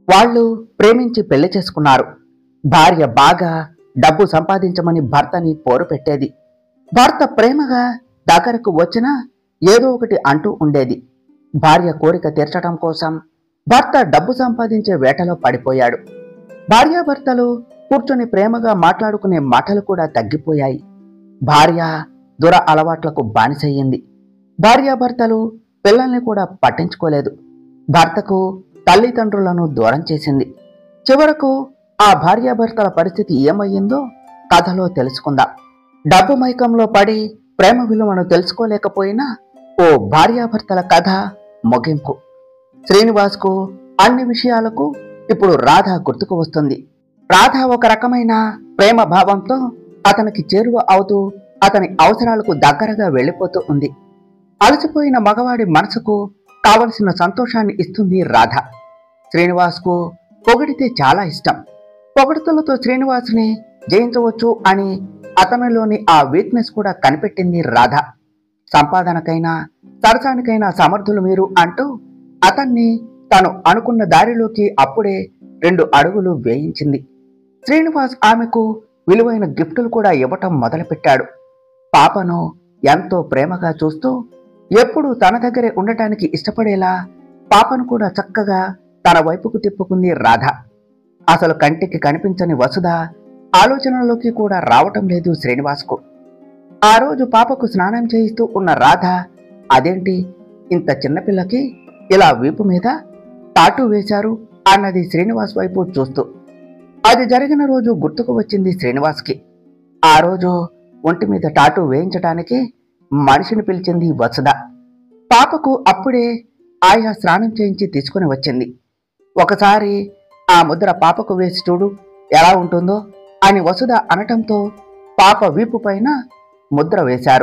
వాళ్ళు ప్రేమించి పెళ్లి చేసుకున్నారు భార్య బాగా డబ్బు సంపాదించమని భర్తని పోరు పెట్టేది భర్త ప్రేమగా దగ్గరకు వచ్చినా ఏదో ఒకటి అంటూ ఉండేది భార్య కోరిక తీర్చడం కోసం భర్త డబ్బు సంపాదించే వేటలో పడిపోయాడు భార్యాభర్తలు కూర్చొని ప్రేమగా మాట్లాడుకునే మాటలు కూడా తగ్గిపోయాయి భార్య దుర అలవాట్లకు బానిసయ్యింది భార్యాభర్తలు పిల్లల్ని కూడా పట్టించుకోలేదు భర్తకు తల్లిదండ్రులను దూరం చేసింది చివరకు ఆ భార్యాభర్తల పరిస్థితి ఏమయ్యిందో కథలో తెలుసుకుందాం డబ్బు మైకంలో పడి ప్రేమ విలువను తెలుసుకోలేకపోయినా ఓ భార్యాభర్తల కథ ముగింపు శ్రీనివాస్కు అన్ని విషయాలకు ఇప్పుడు రాధ గుర్తుకు వస్తుంది రాధ ఒక రకమైన ప్రేమ భావంతో అతనికి చేరువ అవుతూ అతని అవసరాలకు దగ్గరగా వెళ్ళిపోతూ ఉంది అలసిపోయిన మగవాడి మనసుకు కావలసిన సంతోషాన్ని ఇస్తుంది రాధ శ్రీనివాస్కు పొగిడితే చాలా ఇష్టం పొగడుతలతో శ్రీనివాసుని జయించవచ్చు అని అతనిలోని ఆ వీక్నెస్ కూడా కనిపెట్టింది రాధ సంపాదనకైనా సరసానికైనా సమర్థులు మీరు అంటూ అతన్ని తను అనుకున్న దారిలోకి అప్పుడే రెండు అడుగులు వేయించింది శ్రీనివాస్ ఆమెకు విలువైన గిఫ్టులు కూడా ఇవ్వటం మొదలుపెట్టాడు పాపను ఎంతో ప్రేమగా చూస్తూ ఎప్పుడూ తన దగ్గరే ఉండటానికి ఇష్టపడేలా పాపను కూడా చక్కగా తన వైపుకు తిప్పుకుంది రాధ అసలు కంటికి కనిపించని వసుధ ఆలోచనలోకి కూడా రావటం లేదు శ్రీనివాస్కు ఆ రోజు పాపకు స్నానం చేయిస్తూ ఉన్న రాధ అదేంటి ఇంత చిన్నపిల్లకి ఇలా వీపు మీద టాటూ వేశారు అన్నది శ్రీనివాస్ వైపు చూస్తూ అది జరిగిన రోజు గుర్తుకు వచ్చింది శ్రీనివాస్కి ఆ రోజు ఒంటి మీద టాటూ వేయించడానికి మనిషిని పిలిచింది వసుధ పాపకు అప్పుడే ఆయా స్నానం చేయించి తీసుకుని వచ్చింది ఒకసారి ఆ ముద్ర పాపకు వేసి చూడు ఎలా ఉంటుందో అని వసుధ అనటంతో పాప వీపు పైన ముద్ర వేశారు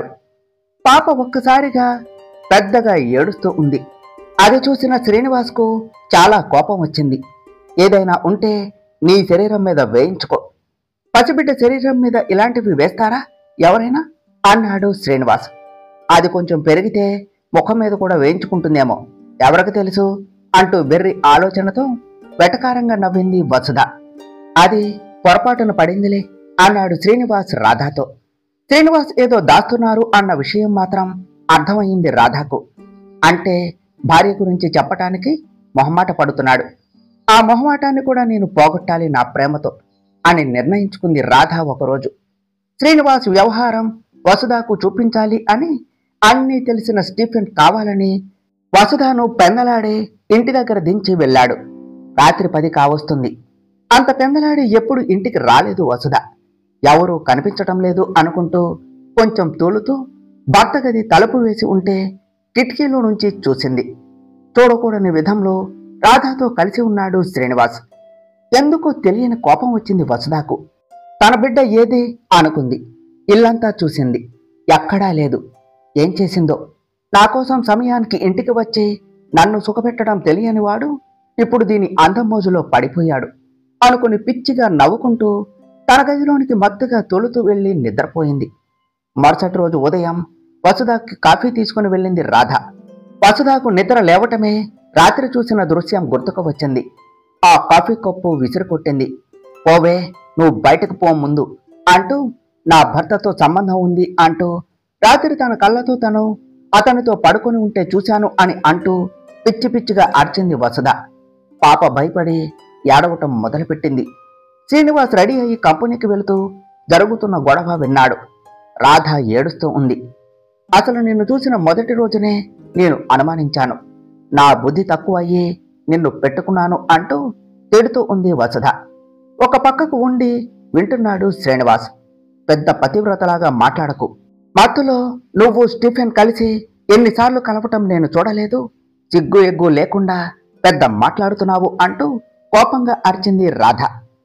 పాప ఒక్కసారిగా పెద్దగా ఏడుస్తూ ఉంది అది చూసిన శ్రీనివాస్కు చాలా కోపం వచ్చింది ఏదైనా ఉంటే నీ శరీరం మీద వేయించుకో పసిబిడ్డ శరీరం మీద ఇలాంటివి వేస్తారా ఎవరైనా అన్నాడు శ్రీనివాస్ అది కొంచెం పెరిగితే ముఖం మీద కూడా వేయించుకుంటుందేమో ఎవరికి తెలుసు అంటూ బెర్రి ఆలోచనతో వెటకారంగా నవ్వింది వసుధ అది పొరపాటున పడిందిలే అన్నాడు శ్రీనివాస్ రాధాతో శ్రీనివాస్ ఏదో దాస్తున్నారు అన్న విషయం మాత్రం అర్థమయ్యింది రాధాకు అంటే భార్య గురించి చెప్పటానికి మొహమాట పడుతున్నాడు ఆ మొహమాటాన్ని కూడా నేను పోగొట్టాలి నా ప్రేమతో అని నిర్ణయించుకుంది రాధ ఒకరోజు శ్రీనివాస్ వ్యవహారం వసుధాకు చూపించాలి అని అన్నీ తెలిసిన స్టీఫెన్ కావాలని వసుధాను పెందలాడే ఇంటి దగ్గర దించి వెళ్ళాడు రాత్రి పది కావస్తుంది అంత పెందలాడి ఎప్పుడు ఇంటికి రాలేదు వసుధ ఎవరూ కనిపించటం లేదు అనుకుంటూ కొంచెం తోలుతూ భర్త గది తలుపు వేసి ఉంటే కిటికీలో నుంచి చూసింది చూడకూడని విధంలో రాధాతో కలిసి ఉన్నాడు శ్రీనివాస్ ఎందుకో తెలియని కోపం వచ్చింది వసుధాకు తన బిడ్డ ఏది అనుకుంది ఇల్లంతా చూసింది ఎక్కడా లేదు ఏం చేసిందో నా కోసం సమయానికి ఇంటికి వచ్చి నన్ను సుఖపెట్టడం తెలియని వాడు ఇప్పుడు దీని అందం మోజులో పడిపోయాడు అనుకుని పిచ్చిగా నవ్వుకుంటూ తన గదిలోనికి మత్తుగా తొలుతూ వెళ్ళి నిద్రపోయింది మరుసటి రోజు ఉదయం వసుధాకి కాఫీ తీసుకుని వెళ్ళింది రాధ వసుధాకు నిద్ర లేవటమే రాత్రి చూసిన దృశ్యం గుర్తుకు వచ్చింది ఆ కాఫీ కప్పు విసిరికొట్టింది పోవే నువ్వు బయటకు పో ముందు అంటూ నా భర్తతో సంబంధం ఉంది అంటూ రాత్రి తన కళ్ళతో తను అతనితో పడుకొని ఉంటే చూశాను అని అంటూ పిచ్చి పిచ్చిగా అర్చింది వసుధ పాప భయపడి ఏడవటం మొదలుపెట్టింది శ్రీనివాస్ రెడీ అయ్యి కంపెనీకి వెళుతూ జరుగుతున్న గొడవ విన్నాడు రాధ ఏడుస్తూ ఉంది అసలు నిన్ను చూసిన మొదటి రోజునే నేను అనుమానించాను నా బుద్ధి తక్కువ అయ్యి నిన్ను పెట్టుకున్నాను అంటూ తిడుతూ ఉంది వసుధ ఒక పక్కకు ఉండి వింటున్నాడు శ్రీనివాస్ పెద్ద పతివ్రతలాగా మాట్లాడకు మత్తులో నువ్వు స్టీఫెన్ కలిసి ఎన్నిసార్లు కలపటం నేను చూడలేదు సిగ్గు ఎగ్గు లేకుండా పెద్ద మాట్లాడుతున్నావు అంటూ కోపంగా అరిచింది రాధ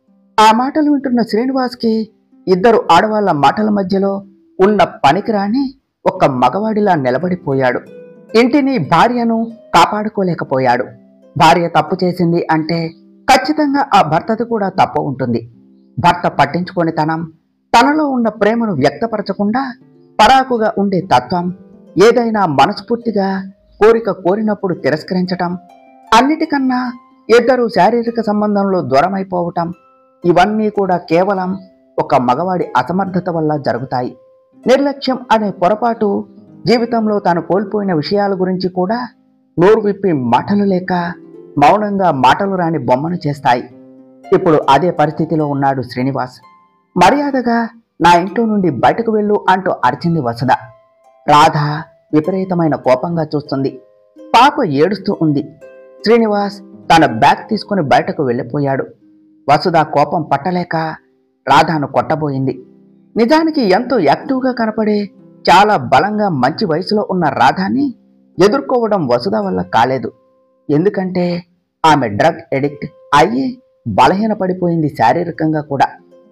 ఆ మాటలు వింటున్న శ్రీనివాస్కి ఇద్దరు ఆడవాళ్ల మాటల మధ్యలో ఉన్న పనికిరాని ఒక్క మగవాడిలా నిలబడిపోయాడు ఇంటిని భార్యను కాపాడుకోలేకపోయాడు భార్య తప్పు చేసింది అంటే ఖచ్చితంగా ఆ భర్తది కూడా తప్పు ఉంటుంది భర్త పట్టించుకొని తనం తనలో ఉన్న ప్రేమను వ్యక్తపరచకుండా పరాకుగా ఉండే తత్వం ఏదైనా మనస్ఫూర్తిగా కోరిక కోరినప్పుడు తిరస్కరించటం అన్నిటికన్నా ఇద్దరు శారీరక సంబంధంలో దూరమైపోవటం ఇవన్నీ కూడా కేవలం ఒక మగవాడి అసమర్థత వల్ల జరుగుతాయి నిర్లక్ష్యం అనే పొరపాటు జీవితంలో తాను కోల్పోయిన విషయాల గురించి కూడా నోరు విప్పి మాటలు లేక మౌనంగా మాటలు రాని బొమ్మను చేస్తాయి ఇప్పుడు అదే పరిస్థితిలో ఉన్నాడు శ్రీనివాస్ మర్యాదగా నా ఇంట్లో నుండి బయటకు వెళ్ళు అంటూ అరిచింది వసుధ రాధ విపరీతమైన కోపంగా చూస్తుంది పాప ఏడుస్తూ ఉంది శ్రీనివాస్ తన బ్యాగ్ తీసుకుని బయటకు వెళ్ళిపోయాడు వసుధ కోపం పట్టలేక రాధాను కొట్టబోయింది నిజానికి ఎంతో యాక్టివ్గా కనపడే చాలా బలంగా మంచి వయసులో ఉన్న రాధాని ఎదుర్కోవడం వసుధ వల్ల కాలేదు ఎందుకంటే ఆమె డ్రగ్ ఎడిక్ట్ అయ్యి బలహీనపడిపోయింది శారీరకంగా కూడా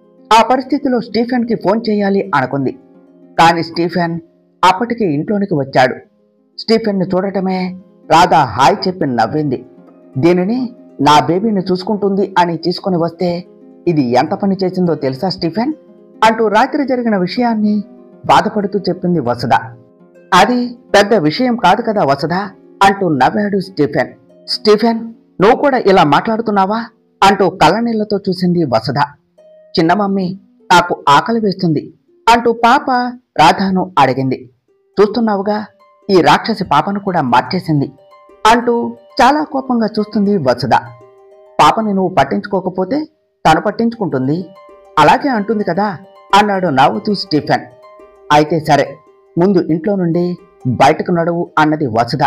ఆ పరిస్థితిలో స్టీఫెన్కి ఫోన్ చేయాలి అనుకుంది కానీ స్టీఫెన్ అప్పటికి ఇంట్లోనికి వచ్చాడు స్టీఫెన్ను చూడటమే రాధా హాయ్ చెప్పి నవ్వింది దీనిని నా బేబీని చూసుకుంటుంది అని తీసుకుని వస్తే ఇది ఎంత పని చేసిందో తెలుసా స్టీఫెన్ అంటూ రాత్రి జరిగిన విషయాన్ని బాధపడుతూ చెప్పింది వసుధ అది పెద్ద విషయం కాదు కదా వసుధ అంటూ నవ్వాడు స్టీఫెన్ స్టీఫెన్ నువ్వు కూడా ఇలా మాట్లాడుతున్నావా అంటూ కళ్ళనీళ్లతో చూసింది వసుధ చిన్న మమ్మీ నాకు ఆకలి వేస్తుంది అంటూ పాప రాధాను అడిగింది చూస్తున్నావుగా ఈ రాక్షసి పాపను కూడా మార్చేసింది అంటూ చాలా కోపంగా చూస్తుంది వసుధ పాపని నువ్వు పట్టించుకోకపోతే తను పట్టించుకుంటుంది అలాగే అంటుంది కదా అన్నాడు నవ్వుతూ స్టీఫెన్ అయితే సరే ముందు ఇంట్లో నుండి బయటకు నడువు అన్నది వసుధ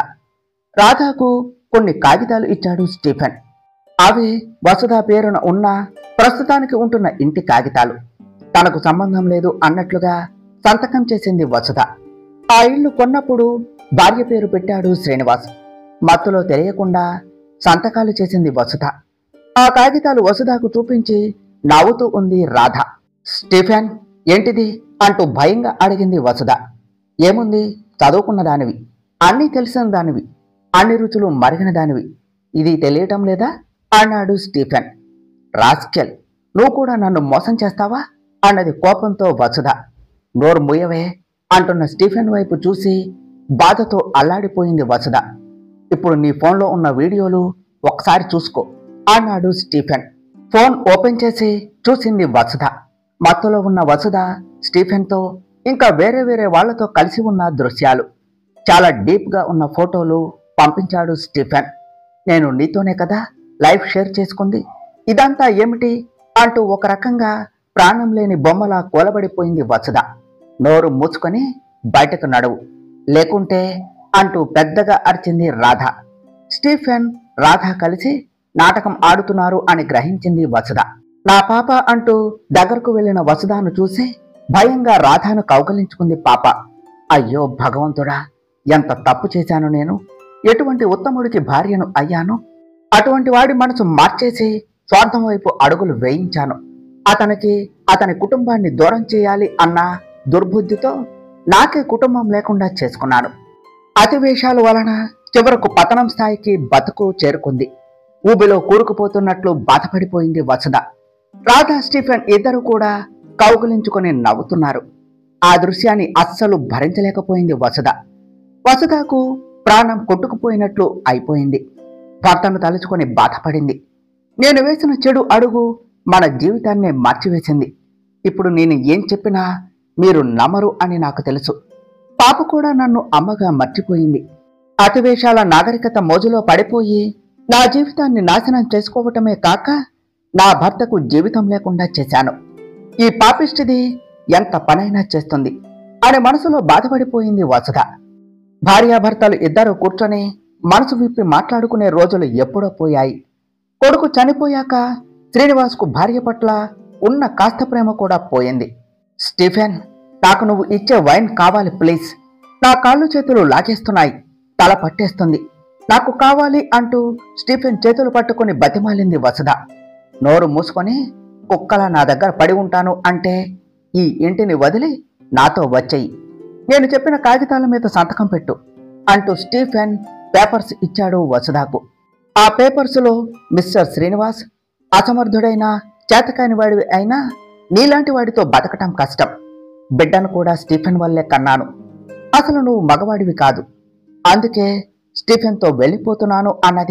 రాధాకు కొన్ని కాగితాలు ఇచ్చాడు స్టీఫెన్ అవి వసుధ పేరున ఉన్న ప్రస్తుతానికి ఉంటున్న ఇంటి కాగితాలు తనకు సంబంధం లేదు అన్నట్లుగా సంతకం చేసింది వసుధ ఆ ఇల్లు కొన్నప్పుడు భార్య పేరు పెట్టాడు శ్రీనివాస్ మత్తులో తెలియకుండా సంతకాలు చేసింది వసుధ ఆ కాగితాలు వసుధకు చూపించి నవ్వుతూ ఉంది రాధ స్టీఫెన్ ఏంటిది అంటూ భయంగా అడిగింది వసుధ ఏముంది చదువుకున్న దానివి అన్నీ తెలిసిన దానివి అన్ని రుచులు మరిగిన దానివి ఇది తెలియటం లేదా అన్నాడు స్టీఫెన్ రాస్కెల్ నువ్వు కూడా నన్ను మోసం చేస్తావా అన్నది కోపంతో వసుధ నోరు ముయ్యవే అంటున్న స్టీఫెన్ వైపు చూసి బాధతో అల్లాడిపోయింది వసుధ ఇప్పుడు నీ ఫోన్లో ఉన్న వీడియోలు ఒకసారి చూసుకో అన్నాడు స్టీఫెన్ ఫోన్ ఓపెన్ చేసి చూసింది వసుధ మత్తులో ఉన్న వసుధ స్టీఫెన్తో ఇంకా వేరే వేరే వాళ్ళతో కలిసి ఉన్న దృశ్యాలు చాలా డీప్గా ఉన్న ఫోటోలు పంపించాడు స్టీఫెన్ నేను నీతోనే కదా లైఫ్ షేర్ చేసుకుంది ఇదంతా ఏమిటి అంటూ ఒక రకంగా ప్రాణం లేని బొమ్మలా కూలబడిపోయింది వసుధ నోరు మూసుకొని బయటకు నడువు లేకుంటే అంటూ పెద్దగా అరిచింది రాధ స్టీఫెన్ రాధ కలిసి నాటకం ఆడుతున్నారు అని గ్రహించింది వసుధ నా పాప అంటూ దగ్గరకు వెళ్ళిన వసుధను చూసి భయంగా రాధాను కౌగలించుకుంది పాప అయ్యో భగవంతుడా ఎంత తప్పు చేశాను నేను ఎటువంటి ఉత్తముడికి భార్యను అయ్యాను అటువంటి వాడి మనసు మార్చేసి స్వార్థం వైపు అడుగులు వేయించాను అతనికి అతని కుటుంబాన్ని దూరం చేయాలి అన్న దుర్బుద్ధితో నాకే కుటుంబం లేకుండా చేసుకున్నాను అతివేశాల వలన చివరకు పతనం స్థాయికి బతుకు చేరుకుంది ఊబిలో కూరుకుపోతున్నట్లు బాధపడిపోయింది వసుధ రాధా స్టీఫెన్ ఇద్దరు కూడా కౌగులించుకొని నవ్వుతున్నారు ఆ దృశ్యాన్ని అస్సలు భరించలేకపోయింది వసుధ వసుధకు ప్రాణం కొట్టుకుపోయినట్లు అయిపోయింది భర్తను తలుచుకొని బాధపడింది నేను వేసిన చెడు అడుగు మన జీవితాన్నే మార్చివేసింది ఇప్పుడు నేను ఏం చెప్పినా మీరు నమ్మరు అని నాకు తెలుసు పాప కూడా నన్ను అమ్మగా మర్చిపోయింది అతివేశాల నాగరికత మోజులో పడిపోయి నా జీవితాన్ని నాశనం చేసుకోవటమే కాక నా భర్తకు జీవితం లేకుండా చేశాను ఈ పాపిష్టిది ఎంత పనైనా చేస్తుంది అని మనసులో బాధపడిపోయింది వసుధ భార్యాభర్తలు ఇద్దరు కూర్చొని మనసు విప్పి మాట్లాడుకునే రోజులు ఎప్పుడో పోయాయి కొడుకు చనిపోయాక శ్రీనివాస్కు భార్య పట్ల ఉన్న కాస్త ప్రేమ కూడా పోయింది స్టీఫెన్ నాకు నువ్వు ఇచ్చే వైన్ కావాలి ప్లీజ్ నా కాళ్ళు చేతులు లాగేస్తున్నాయి తల పట్టేస్తుంది నాకు కావాలి అంటూ స్టీఫెన్ చేతులు పట్టుకుని బతిమాలింది వసుధ నోరు మూసుకొని కుక్కలా నా దగ్గర పడి ఉంటాను అంటే ఈ ఇంటిని వదిలి నాతో వచ్చేయి నేను చెప్పిన కాగితాల మీద సంతకం పెట్టు అంటూ స్టీఫెన్ పేపర్స్ ఇచ్చాడు వసుధకు ఆ పేపర్స్లో మిస్టర్ శ్రీనివాస్ అసమర్థుడైన చేతకాని వాడివి అయినా నీలాంటి వాడితో బతకటం కష్టం బిడ్డను కూడా స్టీఫెన్ వల్లే కన్నాను అసలు నువ్వు మగవాడివి కాదు అందుకే స్టీఫెన్తో వెళ్ళిపోతున్నాను అన్నది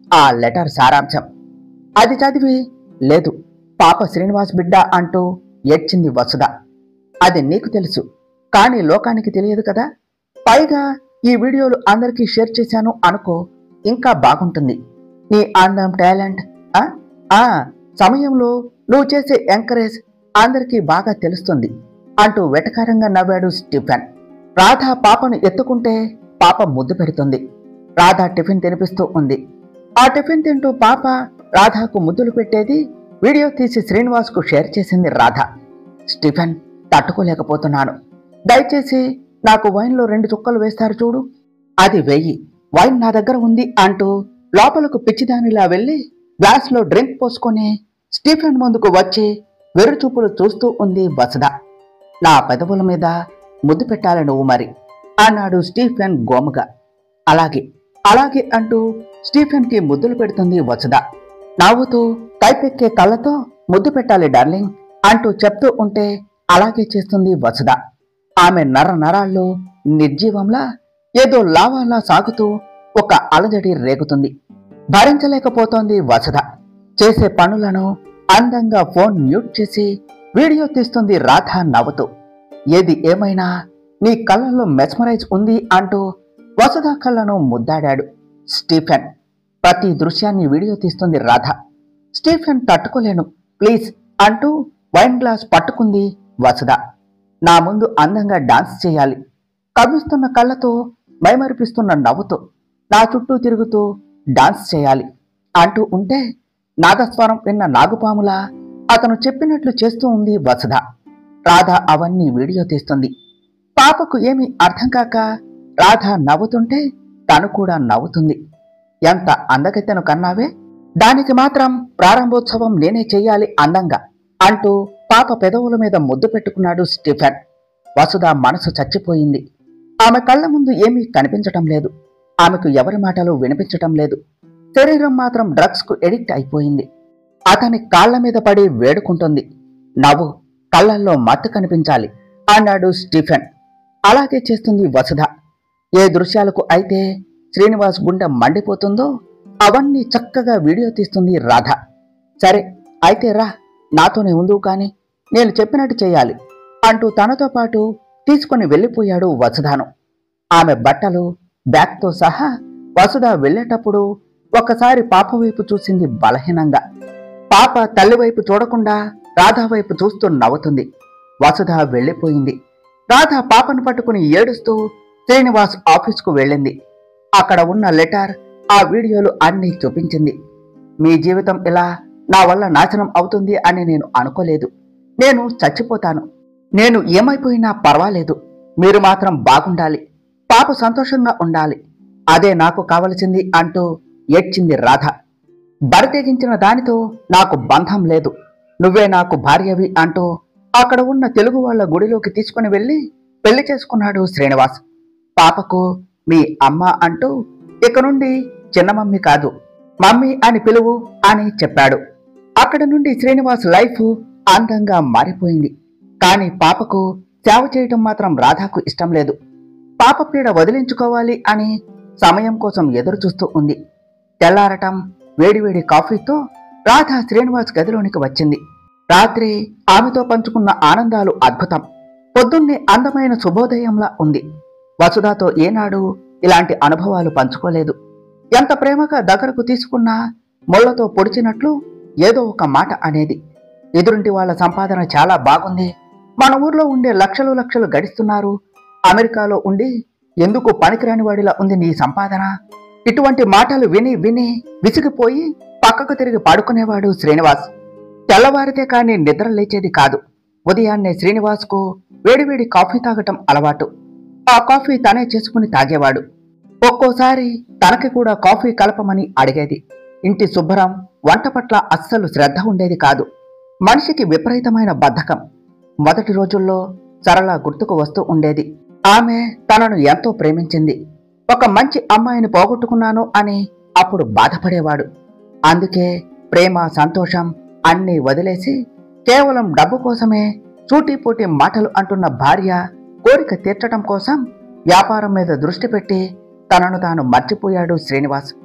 ఆ లెటర్ సారాంశం అది చదివి లేదు పాప శ్రీనివాస్ బిడ్డ అంటూ ఏడ్చింది వసుధ అది నీకు తెలుసు కానీ లోకానికి తెలియదు కదా పైగా ఈ వీడియోలు అందరికీ షేర్ చేశాను అనుకో ఇంకా బాగుంటుంది నీ అందం టాలెంట్ ఆ ఆ సమయంలో నువ్వు చేసే ఎంకరేజ్ అందరికీ బాగా తెలుస్తుంది అంటూ వెటకారంగా నవ్వాడు స్టీఫెన్ రాధ పాపను ఎత్తుకుంటే పాప ముద్దు పెడుతుంది రాధ టిఫిన్ తినిపిస్తూ ఉంది ఆ టిఫిన్ తింటూ పాప రాధాకు ముద్దులు పెట్టేది వీడియో తీసి శ్రీనివాస్కు షేర్ చేసింది రాధ స్టీఫెన్ తట్టుకోలేకపోతున్నాను దయచేసి నాకు వైన్లో రెండు చుక్కలు వేస్తారు చూడు అది వెయ్యి వైన్ నా దగ్గర ఉంది అంటూ లోపలకు పిచ్చిదానిలా వెళ్ళి గ్లాస్లో డ్రింక్ పోసుకొని స్టీఫెన్ ముందుకు వచ్చి వెర్రుచూపులు చూస్తూ ఉంది వసుధ నా పెదవుల మీద ముద్దు పెట్టాలి నువ్వు మరి అన్నాడు స్టీఫెన్ గోముగా అలాగే అలాగే అంటూ స్టీఫెన్కి ముద్దులు పెడుతుంది వసుధ నవ్వుతూ కైపెక్కే కళ్ళతో ముద్దు పెట్టాలి డార్లింగ్ అంటూ చెప్తూ ఉంటే అలాగే చేస్తుంది వసుధ ఆమె నర నరాల్లో నిర్జీవంలా ఏదో లావాలా సాగుతూ ఒక అలజడి రేగుతుంది భరించలేకపోతోంది వసుధ చేసే పనులను అందంగా ఫోన్ మ్యూట్ చేసి వీడియో తీస్తుంది రాధ నవ్వుతూ ఏది ఏమైనా నీ కళ్ళల్లో మెస్మరైజ్ ఉంది అంటూ వసుధ కళ్ళను ముద్దాడాడు స్టీఫెన్ ప్రతి దృశ్యాన్ని వీడియో తీస్తుంది రాధ స్టీఫెన్ తట్టుకోలేను ప్లీజ్ అంటూ వైన్ గ్లాస్ పట్టుకుంది వసుధ నా ముందు అందంగా డాన్స్ చేయాలి కవ్విస్తున్న కళ్ళతో మైమరిపిస్తున్న నవ్వుతో నా చుట్టూ తిరుగుతూ డాన్స్ చేయాలి అంటూ ఉంటే నాదస్వరం విన్న నాగుపాములా అతను చెప్పినట్లు చేస్తూ ఉంది వసుధ రాధ అవన్నీ వీడియో తీస్తుంది పాపకు ఏమీ అర్థం కాక రాధ నవ్వుతుంటే తను కూడా నవ్వుతుంది ఎంత అందగత్తెను కన్నావే దానికి మాత్రం ప్రారంభోత్సవం నేనే చెయ్యాలి అందంగా అంటూ పాప పెదవుల మీద ముద్దు పెట్టుకున్నాడు స్టీఫెన్ వసుధ మనసు చచ్చిపోయింది ఆమె కళ్ళ ముందు ఏమీ కనిపించటం లేదు ఆమెకు ఎవరి మాటలు వినిపించటం లేదు శరీరం మాత్రం డ్రగ్స్ కు ఎడిక్ట్ అయిపోయింది అతని కాళ్ల మీద పడి వేడుకుంటుంది నవ్వు కళ్ళల్లో మత్తు కనిపించాలి అన్నాడు స్టీఫెన్ అలాగే చేస్తుంది వసుధ ఏ దృశ్యాలకు అయితే శ్రీనివాస్ గుండె మండిపోతుందో అవన్నీ చక్కగా వీడియో తీస్తుంది రాధ సరే అయితే రా నాతోనే ఉందువు కాని నేను చెప్పినట్టు చేయాలి అంటూ తనతో పాటు తీసుకుని వెళ్ళిపోయాడు వసుధాను ఆమె బట్టలు బ్యాగ్తో సహా వసుధ వెళ్ళేటప్పుడు ఒకసారి పాప వైపు చూసింది బలహీనంగా పాప తల్లి వైపు చూడకుండా రాధ వైపు చూస్తూ నవ్వుతుంది వసుధ వెళ్ళిపోయింది రాధ పాపను పట్టుకుని ఏడుస్తూ శ్రీనివాస్ ఆఫీస్కు వెళ్ళింది అక్కడ ఉన్న లెటర్ ఆ వీడియోలు అన్నీ చూపించింది మీ జీవితం ఇలా నా వల్ల నాశనం అవుతుంది అని నేను అనుకోలేదు నేను చచ్చిపోతాను నేను ఏమైపోయినా పర్వాలేదు మీరు మాత్రం బాగుండాలి పాప సంతోషంగా ఉండాలి అదే నాకు కావలసింది అంటూ ఏడ్చింది రాధ బరితెగించిన దానితో నాకు బంధం లేదు నువ్వే నాకు భార్యవి అంటూ అక్కడ ఉన్న తెలుగు వాళ్ళ గుడిలోకి తీసుకుని వెళ్ళి పెళ్లి చేసుకున్నాడు శ్రీనివాస్ పాపకు మీ అమ్మ అంటూ ఇక నుండి చిన్న మమ్మీ కాదు మమ్మీ అని పిలువు అని చెప్పాడు అక్కడి నుండి శ్రీనివాస్ లైఫ్ అందంగా మారిపోయింది కానీ పాపకు సేవ చేయటం మాత్రం రాధాకు ఇష్టం లేదు పాప పీడ వదిలించుకోవాలి అని సమయం కోసం ఎదురు చూస్తూ ఉంది తెల్లారటం వేడివేడి కాఫీతో రాధ శ్రీనివాస్ గదిలోనికి వచ్చింది రాత్రి ఆమెతో పంచుకున్న ఆనందాలు అద్భుతం పొద్దున్నే అందమైన శుభోదయంలా ఉంది వసుధాతో ఏనాడు ఇలాంటి అనుభవాలు పంచుకోలేదు ఎంత ప్రేమగా దగ్గరకు తీసుకున్నా ముళ్లతో పొడిచినట్లు ఏదో ఒక మాట అనేది ఎదురింటి వాళ్ళ సంపాదన చాలా బాగుంది మన ఊర్లో ఉండే లక్షలు లక్షలు గడిస్తున్నారు అమెరికాలో ఉండి ఎందుకు పనికిరాని వాడిలా ఉంది నీ సంపాదన ఇటువంటి మాటలు విని విని విసిగిపోయి పక్కకు తిరిగి పడుకునేవాడు శ్రీనివాస్ తెల్లవారితే కానీ నిద్ర లేచేది కాదు ఉదయాన్నే శ్రీనివాస్కు వేడివేడి కాఫీ తాగటం అలవాటు ఆ కాఫీ తనే చేసుకుని తాగేవాడు ఒక్కోసారి తనకి కూడా కాఫీ కలపమని అడిగేది ఇంటి శుభ్రం వంట పట్ల అస్సలు శ్రద్ధ ఉండేది కాదు మనిషికి విపరీతమైన బద్ధకం మొదటి రోజుల్లో సరళ గుర్తుకు వస్తూ ఉండేది ఆమె తనను ఎంతో ప్రేమించింది ఒక మంచి అమ్మాయిని పోగొట్టుకున్నాను అని అప్పుడు బాధపడేవాడు అందుకే ప్రేమ సంతోషం అన్నీ వదిలేసి కేవలం డబ్బు కోసమే చూటీపోటీ మాటలు అంటున్న భార్య కోరిక తీర్చటం కోసం వ్యాపారం మీద దృష్టి పెట్టి తనను తాను మర్చిపోయాడు శ్రీనివాస్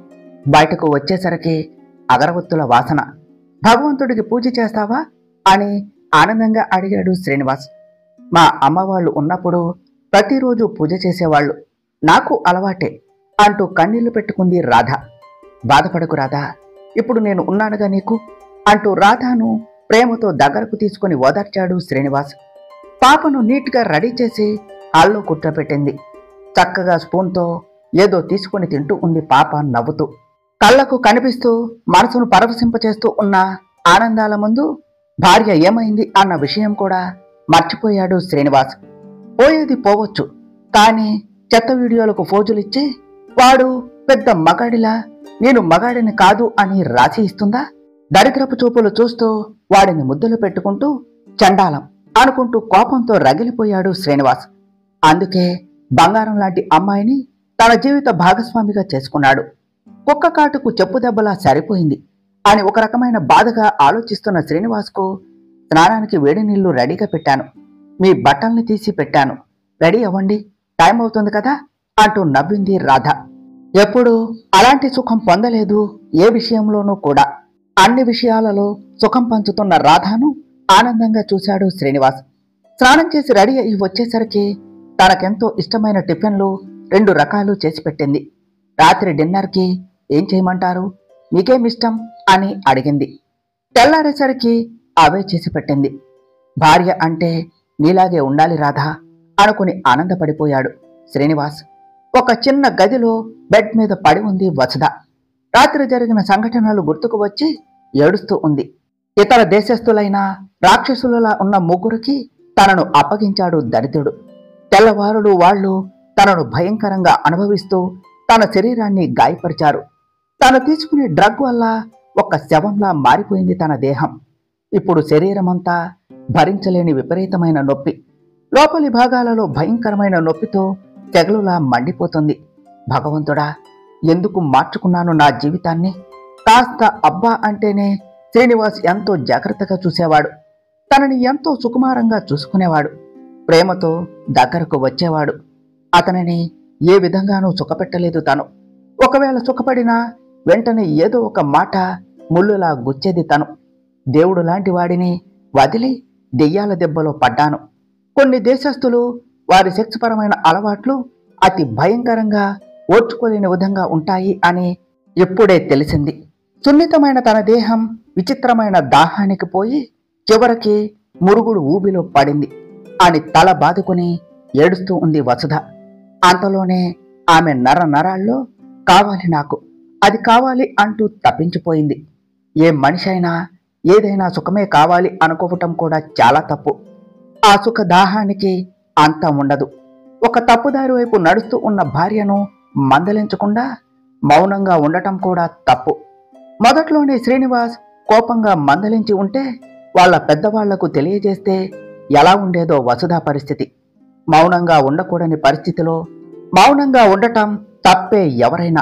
బయటకు వచ్చేసరికి అగరవత్తుల వాసన భగవంతుడికి పూజ చేస్తావా అని ఆనందంగా అడిగాడు శ్రీనివాస్ మా అమ్మ వాళ్ళు ఉన్నప్పుడు ప్రతిరోజు పూజ చేసేవాళ్ళు నాకు అలవాటే అంటూ కన్నీళ్లు పెట్టుకుంది రాధ బాధపడకు రాధా ఇప్పుడు నేను ఉన్నానుగా నీకు అంటూ రాధాను ప్రేమతో దగ్గరకు తీసుకుని ఓదార్చాడు శ్రీనివాస్ పాపను నీట్గా రెడీ చేసి హాల్లో కూర్చోపెట్టింది చక్కగా స్పూన్తో ఏదో తీసుకుని తింటూ ఉంది పాప నవ్వుతూ కళ్ళకు కనిపిస్తూ మనసును పరవశింపచేస్తూ ఉన్న ఆనందాల ముందు భార్య ఏమైంది అన్న విషయం కూడా మర్చిపోయాడు శ్రీనివాస్ పోయేది పోవచ్చు కానీ చెత్త వీడియోలకు ఫోజులిచ్చి వాడు పెద్ద మగాడిలా నేను మగాడిని కాదు అని రాసి ఇస్తుందా దరిద్రపు చూపులు చూస్తూ వాడిని ముద్దులు పెట్టుకుంటూ చండాలం అనుకుంటూ కోపంతో రగిలిపోయాడు శ్రీనివాస్ అందుకే బంగారం లాంటి అమ్మాయిని తన జీవిత భాగస్వామిగా చేసుకున్నాడు కుక్క కాటుకు చెప్పు దెబ్బలా సరిపోయింది అని ఒక రకమైన బాధగా ఆలోచిస్తున్న శ్రీనివాస్కు స్నానానికి వేడి నీళ్లు రెడీగా పెట్టాను మీ బట్టల్ని తీసి పెట్టాను రెడీ అవ్వండి టైం అవుతుంది కదా అంటూ నవ్వింది రాధ ఎప్పుడు అలాంటి సుఖం పొందలేదు ఏ విషయంలోనూ కూడా అన్ని విషయాలలో సుఖం పంచుతున్న రాధను ఆనందంగా చూశాడు శ్రీనివాస్ స్నానం చేసి రెడీ అయి వచ్చేసరికి తనకెంతో ఇష్టమైన టిఫిన్లు రెండు రకాలు చేసి పెట్టింది రాత్రి డిన్నర్కి ఏం చేయమంటారు మీకేం ఇష్టం అని అడిగింది తెల్లారేసరికి అవే చేసి పెట్టింది భార్య అంటే నీలాగే ఉండాలి రాధా అనుకుని ఆనందపడిపోయాడు శ్రీనివాస్ ఒక చిన్న గదిలో బెడ్ మీద పడి ఉంది వసుధ రాత్రి జరిగిన సంఘటనలు గుర్తుకు వచ్చి ఏడుస్తూ ఉంది ఇతర దేశస్థులైన రాక్షసులలా ఉన్న ముగ్గురికి తనను అప్పగించాడు దరిద్రుడు తెల్లవారులు వాళ్ళు తనను భయంకరంగా అనుభవిస్తూ తన శరీరాన్ని గాయపరిచారు తను తీసుకునే డ్రగ్ వల్ల ఒక శవంలా మారిపోయింది తన దేహం ఇప్పుడు శరీరమంతా భరించలేని విపరీతమైన నొప్పి లోపలి భాగాలలో భయంకరమైన నొప్పితో తెగలులా మండిపోతుంది భగవంతుడా ఎందుకు మార్చుకున్నాను నా జీవితాన్ని కాస్త అబ్బా అంటేనే శ్రీనివాస్ ఎంతో జాగ్రత్తగా చూసేవాడు తనని ఎంతో సుకుమారంగా చూసుకునేవాడు ప్రేమతో దగ్గరకు వచ్చేవాడు అతనిని ఏ విధంగానూ సుఖపెట్టలేదు తను ఒకవేళ సుఖపడినా వెంటనే ఏదో ఒక మాట ముళ్ళులా గుచ్చేది తను దేవుడు లాంటి వాడిని వదిలి దెయ్యాల దెబ్బలో పడ్డాను కొన్ని దేశస్థులు వారి సెక్స్ పరమైన అలవాట్లు అతి భయంకరంగా ఓర్చుకోలేని విధంగా ఉంటాయి అని ఇప్పుడే తెలిసింది సున్నితమైన తన దేహం విచిత్రమైన దాహానికి పోయి చివరికి మురుగుడు ఊబిలో పడింది అని తల బాదుకుని ఏడుస్తూ ఉంది వసుధ అంతలోనే ఆమె నర నరాల్లో కావాలి నాకు అది కావాలి అంటూ తప్పించిపోయింది ఏ మనిషి అయినా ఏదైనా సుఖమే కావాలి అనుకోవటం కూడా చాలా తప్పు ఆ సుఖ దాహానికి అంతం ఉండదు ఒక తప్పుదారి వైపు నడుస్తూ ఉన్న భార్యను మందలించకుండా మౌనంగా ఉండటం కూడా తప్పు మొదట్లోనే శ్రీనివాస్ కోపంగా మందలించి ఉంటే వాళ్ళ పెద్దవాళ్లకు తెలియజేస్తే ఎలా ఉండేదో వసుధా పరిస్థితి మౌనంగా ఉండకూడని పరిస్థితిలో మౌనంగా ఉండటం తప్పే ఎవరైనా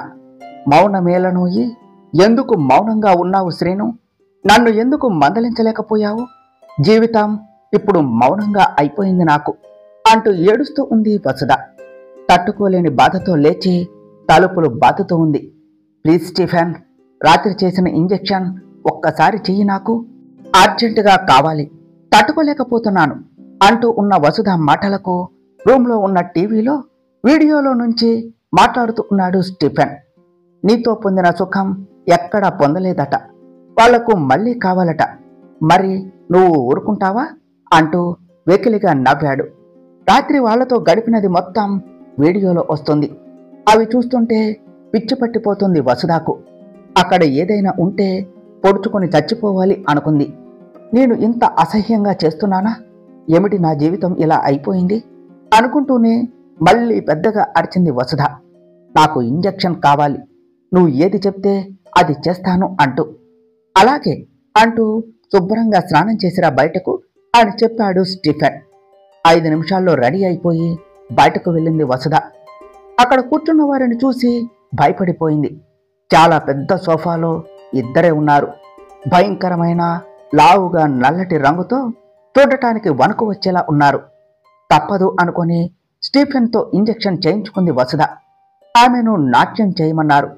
మౌనమేలనోయి ఎందుకు మౌనంగా ఉన్నావు శ్రీను నన్ను ఎందుకు మందలించలేకపోయావు జీవితం ఇప్పుడు మౌనంగా అయిపోయింది నాకు అంటూ ఏడుస్తూ ఉంది వసుధ తట్టుకోలేని బాధతో లేచి తలుపులు బాతుతూ ఉంది ప్లీజ్ స్టీఫెన్ రాత్రి చేసిన ఇంజెక్షన్ ఒక్కసారి చెయ్యి నాకు అర్జెంటుగా కావాలి తట్టుకోలేకపోతున్నాను అంటూ ఉన్న వసుధ మాటలకు రూమ్లో ఉన్న టీవీలో వీడియోలో నుంచి మాట్లాడుతూ ఉన్నాడు స్టీఫెన్ నీతో పొందిన సుఖం ఎక్కడా పొందలేదట వాళ్లకు మళ్ళీ కావాలట మరి నువ్వు ఊరుకుంటావా అంటూ వెకిలిగా నవ్వాడు రాత్రి వాళ్లతో గడిపినది మొత్తం వీడియోలో వస్తుంది అవి చూస్తుంటే పిచ్చి పట్టిపోతుంది వసుధాకు అక్కడ ఏదైనా ఉంటే పొడుచుకొని చచ్చిపోవాలి అనుకుంది నేను ఇంత అసహ్యంగా చేస్తున్నానా ఏమిటి నా జీవితం ఇలా అయిపోయింది అనుకుంటూనే మళ్ళీ పెద్దగా అరిచింది వసుధ నాకు ఇంజెక్షన్ కావాలి నువ్వు ఏది చెప్తే అది చేస్తాను అంటూ అలాగే అంటూ శుభ్రంగా స్నానం చేసిరా బయటకు అని చెప్పాడు స్టీఫెన్ ఐదు నిమిషాల్లో రెడీ అయిపోయి బయటకు వెళ్ళింది వసుధ అక్కడ కూర్చున్న వారిని చూసి భయపడిపోయింది చాలా పెద్ద సోఫాలో ఇద్దరే ఉన్నారు భయంకరమైన లావుగా నల్లటి రంగుతో చూడటానికి వణుకు వచ్చేలా ఉన్నారు తప్పదు అనుకొని స్టీఫెన్తో ఇంజెక్షన్ చేయించుకుంది వసుధ ఆమెను నాట్యం చేయమన్నారు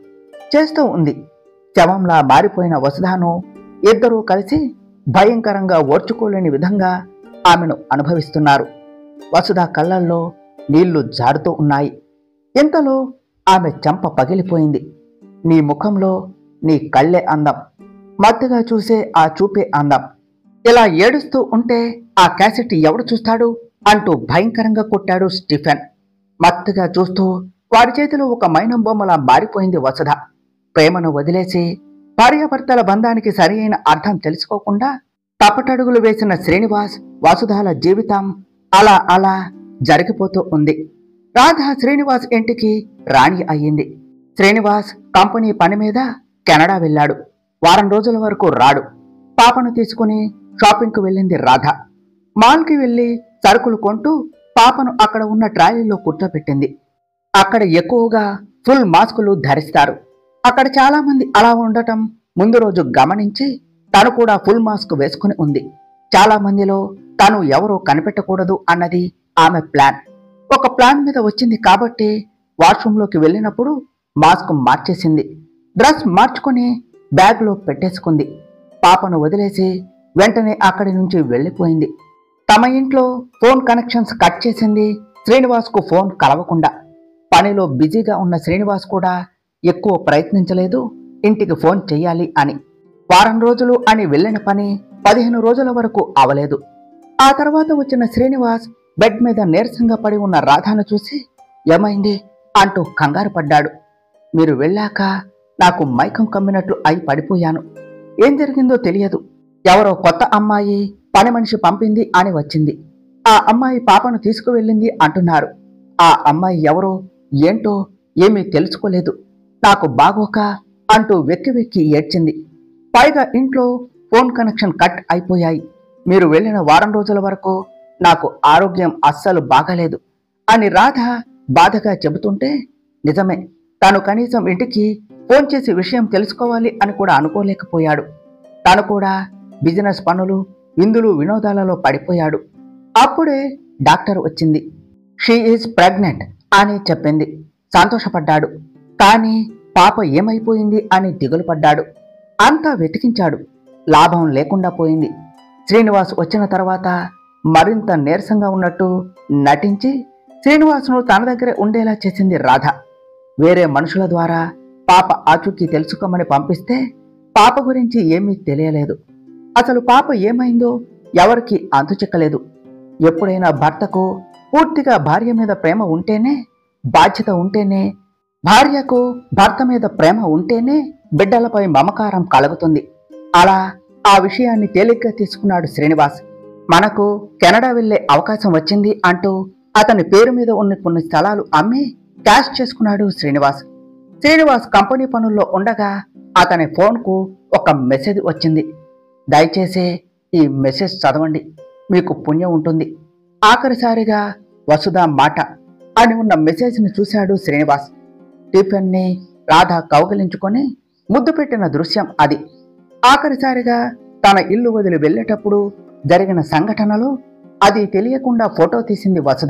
చేస్తూ ఉంది శవంలా మారిపోయిన వసుధాను ఇద్దరూ కలిసి భయంకరంగా ఓర్చుకోలేని విధంగా ఆమెను అనుభవిస్తున్నారు వసుధ కళ్ళల్లో నీళ్లు జారుతూ ఉన్నాయి ఇంతలో ఆమె చెంప పగిలిపోయింది నీ ముఖంలో నీ కళ్ళే అందం మత్తుగా చూసే ఆ చూపే అందం ఇలా ఏడుస్తూ ఉంటే ఆ క్యాసెట్ ఎవడు చూస్తాడు అంటూ భయంకరంగా కొట్టాడు స్టీఫెన్ మత్తుగా చూస్తూ వారి చేతిలో ఒక మైనం బొమ్మలా మారిపోయింది వసుధ ప్రేమను వదిలేసి భార్యాభర్తల బంధానికి సరియైన అర్థం తెలుసుకోకుండా తప్పటడుగులు వేసిన శ్రీనివాస్ వసుధాల జీవితం అలా అలా జరిగిపోతూ ఉంది రాధ శ్రీనివాస్ ఇంటికి రాణి అయ్యింది శ్రీనివాస్ కంపెనీ పని మీద కెనడా వెళ్ళాడు వారం రోజుల వరకు రాడు పాపను తీసుకుని షాపింగ్కు వెళ్ళింది రాధ మాల్కి వెళ్ళి సరుకులు కొంటూ పాపను అక్కడ ఉన్న ట్రాలీలో కూర్చోబెట్టింది అక్కడ ఎక్కువగా ఫుల్ మాస్కులు ధరిస్తారు అక్కడ చాలా మంది అలా ఉండటం ముందు రోజు గమనించి తను కూడా ఫుల్ మాస్క్ వేసుకుని ఉంది చాలా మందిలో తను ఎవరో కనిపెట్టకూడదు అన్నది ఆమె ప్లాన్ ఒక ప్లాన్ మీద వచ్చింది కాబట్టి వాష్రూంలోకి వెళ్ళినప్పుడు మాస్క్ మార్చేసింది డ్రెస్ మార్చుకొని బ్యాగ్లో పెట్టేసుకుంది పాపను వదిలేసి వెంటనే అక్కడి నుంచి వెళ్ళిపోయింది తమ ఇంట్లో ఫోన్ కనెక్షన్స్ కట్ చేసింది శ్రీనివాస్కు ఫోన్ కలవకుండా పనిలో బిజీగా ఉన్న శ్రీనివాస్ కూడా ఎక్కువ ప్రయత్నించలేదు ఇంటికి ఫోన్ చెయ్యాలి అని వారం రోజులు అని వెళ్ళిన పని పదిహేను రోజుల వరకు అవలేదు ఆ తర్వాత వచ్చిన శ్రీనివాస్ బెడ్ మీద నీరసంగా పడి ఉన్న రాధాను చూసి ఏమైంది అంటూ కంగారు పడ్డాడు మీరు వెళ్ళాక నాకు మైకం కమ్మినట్లు అయి పడిపోయాను ఏం జరిగిందో తెలియదు ఎవరో కొత్త అమ్మాయి పని మనిషి పంపింది అని వచ్చింది ఆ అమ్మాయి పాపను తీసుకువెళ్ళింది అంటున్నారు ఆ అమ్మాయి ఎవరో ఏంటో ఏమీ తెలుసుకోలేదు నాకు బాగోక అంటూ వెక్కి వెక్కి ఏడ్చింది పైగా ఇంట్లో ఫోన్ కనెక్షన్ కట్ అయిపోయాయి మీరు వెళ్ళిన వారం రోజుల వరకు నాకు ఆరోగ్యం అస్సలు బాగలేదు అని రాధ బాధగా చెబుతుంటే నిజమే తాను కనీసం ఇంటికి ఫోన్ చేసి విషయం తెలుసుకోవాలి అని కూడా అనుకోలేకపోయాడు తను కూడా బిజినెస్ పనులు విందులు వినోదాలలో పడిపోయాడు అప్పుడే డాక్టర్ వచ్చింది షీ ఈజ్ ప్రెగ్నెంట్ అని చెప్పింది సంతోషపడ్డాడు కానీ పాప ఏమైపోయింది అని దిగులు పడ్డాడు అంతా వెతికించాడు లాభం లేకుండా పోయింది శ్రీనివాస్ వచ్చిన తర్వాత మరింత నీరసంగా ఉన్నట్టు నటించి శ్రీనివాసును తన దగ్గరే ఉండేలా చేసింది రాధ వేరే మనుషుల ద్వారా పాప ఆచూకీ తెలుసుకోమని పంపిస్తే పాప గురించి ఏమీ తెలియలేదు అసలు పాప ఏమైందో ఎవరికి అంతుచిక్కలేదు ఎప్పుడైనా భర్తకు పూర్తిగా భార్య మీద ప్రేమ ఉంటేనే బాధ్యత ఉంటేనే భార్యకు భర్త మీద ప్రేమ ఉంటేనే బిడ్డలపై మమకారం కలుగుతుంది అలా ఆ విషయాన్ని తేలిగ్గా తీసుకున్నాడు శ్రీనివాస్ మనకు కెనడా వెళ్లే అవకాశం వచ్చింది అంటూ అతని పేరు మీద ఉన్న కొన్ని స్థలాలు అమ్మి క్యాష్ చేసుకున్నాడు శ్రీనివాస్ శ్రీనివాస్ కంపెనీ పనుల్లో ఉండగా అతని ఫోన్కు ఒక మెసేజ్ వచ్చింది దయచేసి ఈ మెసేజ్ చదవండి మీకు పుణ్యం ఉంటుంది ఆఖరిసారిగా వసుధ మాట అని ఉన్న మెసేజ్ని చూశాడు శ్రీనివాస్ టిఫిన్ని రాధ కౌగిలించుకొని ముద్దు పెట్టిన దృశ్యం అది ఆఖరిసారిగా తన ఇల్లు వదిలి వెళ్ళేటప్పుడు జరిగిన సంఘటనలో అది తెలియకుండా ఫోటో తీసింది వసుధ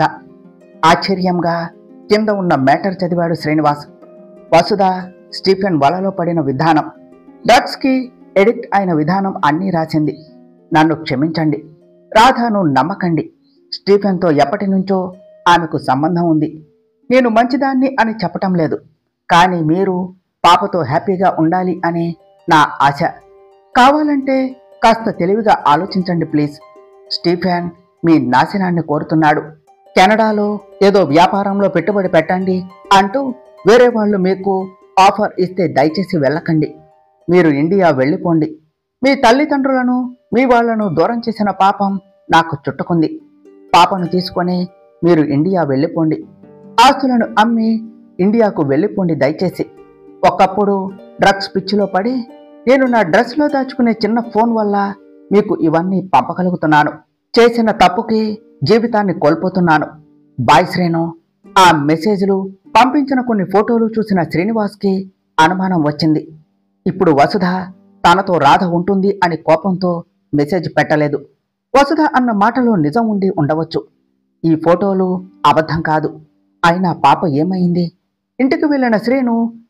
ఆశ్చర్యంగా కింద ఉన్న మేటర్ చదివాడు శ్రీనివాస్ వసుధ స్టీఫెన్ వలలో పడిన విధానం డ్రగ్స్కి ఎడిక్ట్ అయిన విధానం అన్నీ రాసింది నన్ను క్షమించండి రాధాను నమ్మకండి స్టీఫెన్తో ఎప్పటి నుంచో ఆమెకు సంబంధం ఉంది నేను మంచిదాన్ని అని చెప్పటం లేదు కానీ మీరు పాపతో హ్యాపీగా ఉండాలి అని నా ఆశ కావాలంటే కాస్త తెలివిగా ఆలోచించండి ప్లీజ్ స్టీఫెన్ మీ నాశనాన్ని కోరుతున్నాడు కెనడాలో ఏదో వ్యాపారంలో పెట్టుబడి పెట్టండి అంటూ వేరే వాళ్ళు మీకు ఆఫర్ ఇస్తే దయచేసి వెళ్ళకండి మీరు ఇండియా వెళ్ళిపోండి మీ తల్లిదండ్రులను మీ వాళ్లను దూరం చేసిన పాపం నాకు చుట్టుకుంది పాపను తీసుకొని మీరు ఇండియా వెళ్ళిపోండి ఆస్తులను అమ్మి ఇండియాకు వెళ్ళిపోండి దయచేసి ఒకప్పుడు డ్రగ్స్ పిచ్చిలో పడి నేను నా డ్రెస్లో దాచుకునే చిన్న ఫోన్ వల్ల మీకు ఇవన్నీ పంపగలుగుతున్నాను చేసిన తప్పుకి జీవితాన్ని కోల్పోతున్నాను బాయ్ శ్రేణు ఆ మెసేజ్లు పంపించిన కొన్ని ఫోటోలు చూసిన శ్రీనివాస్కి అనుమానం వచ్చింది ఇప్పుడు వసుధ తనతో రాధ ఉంటుంది అని కోపంతో మెసేజ్ పెట్టలేదు వసుధ అన్న మాటలో నిజం ఉండి ఉండవచ్చు ఈ ఫోటోలు అబద్ధం కాదు అయినా పాప ఏమైంది ఇంటికి వెళ్ళిన శ్రీను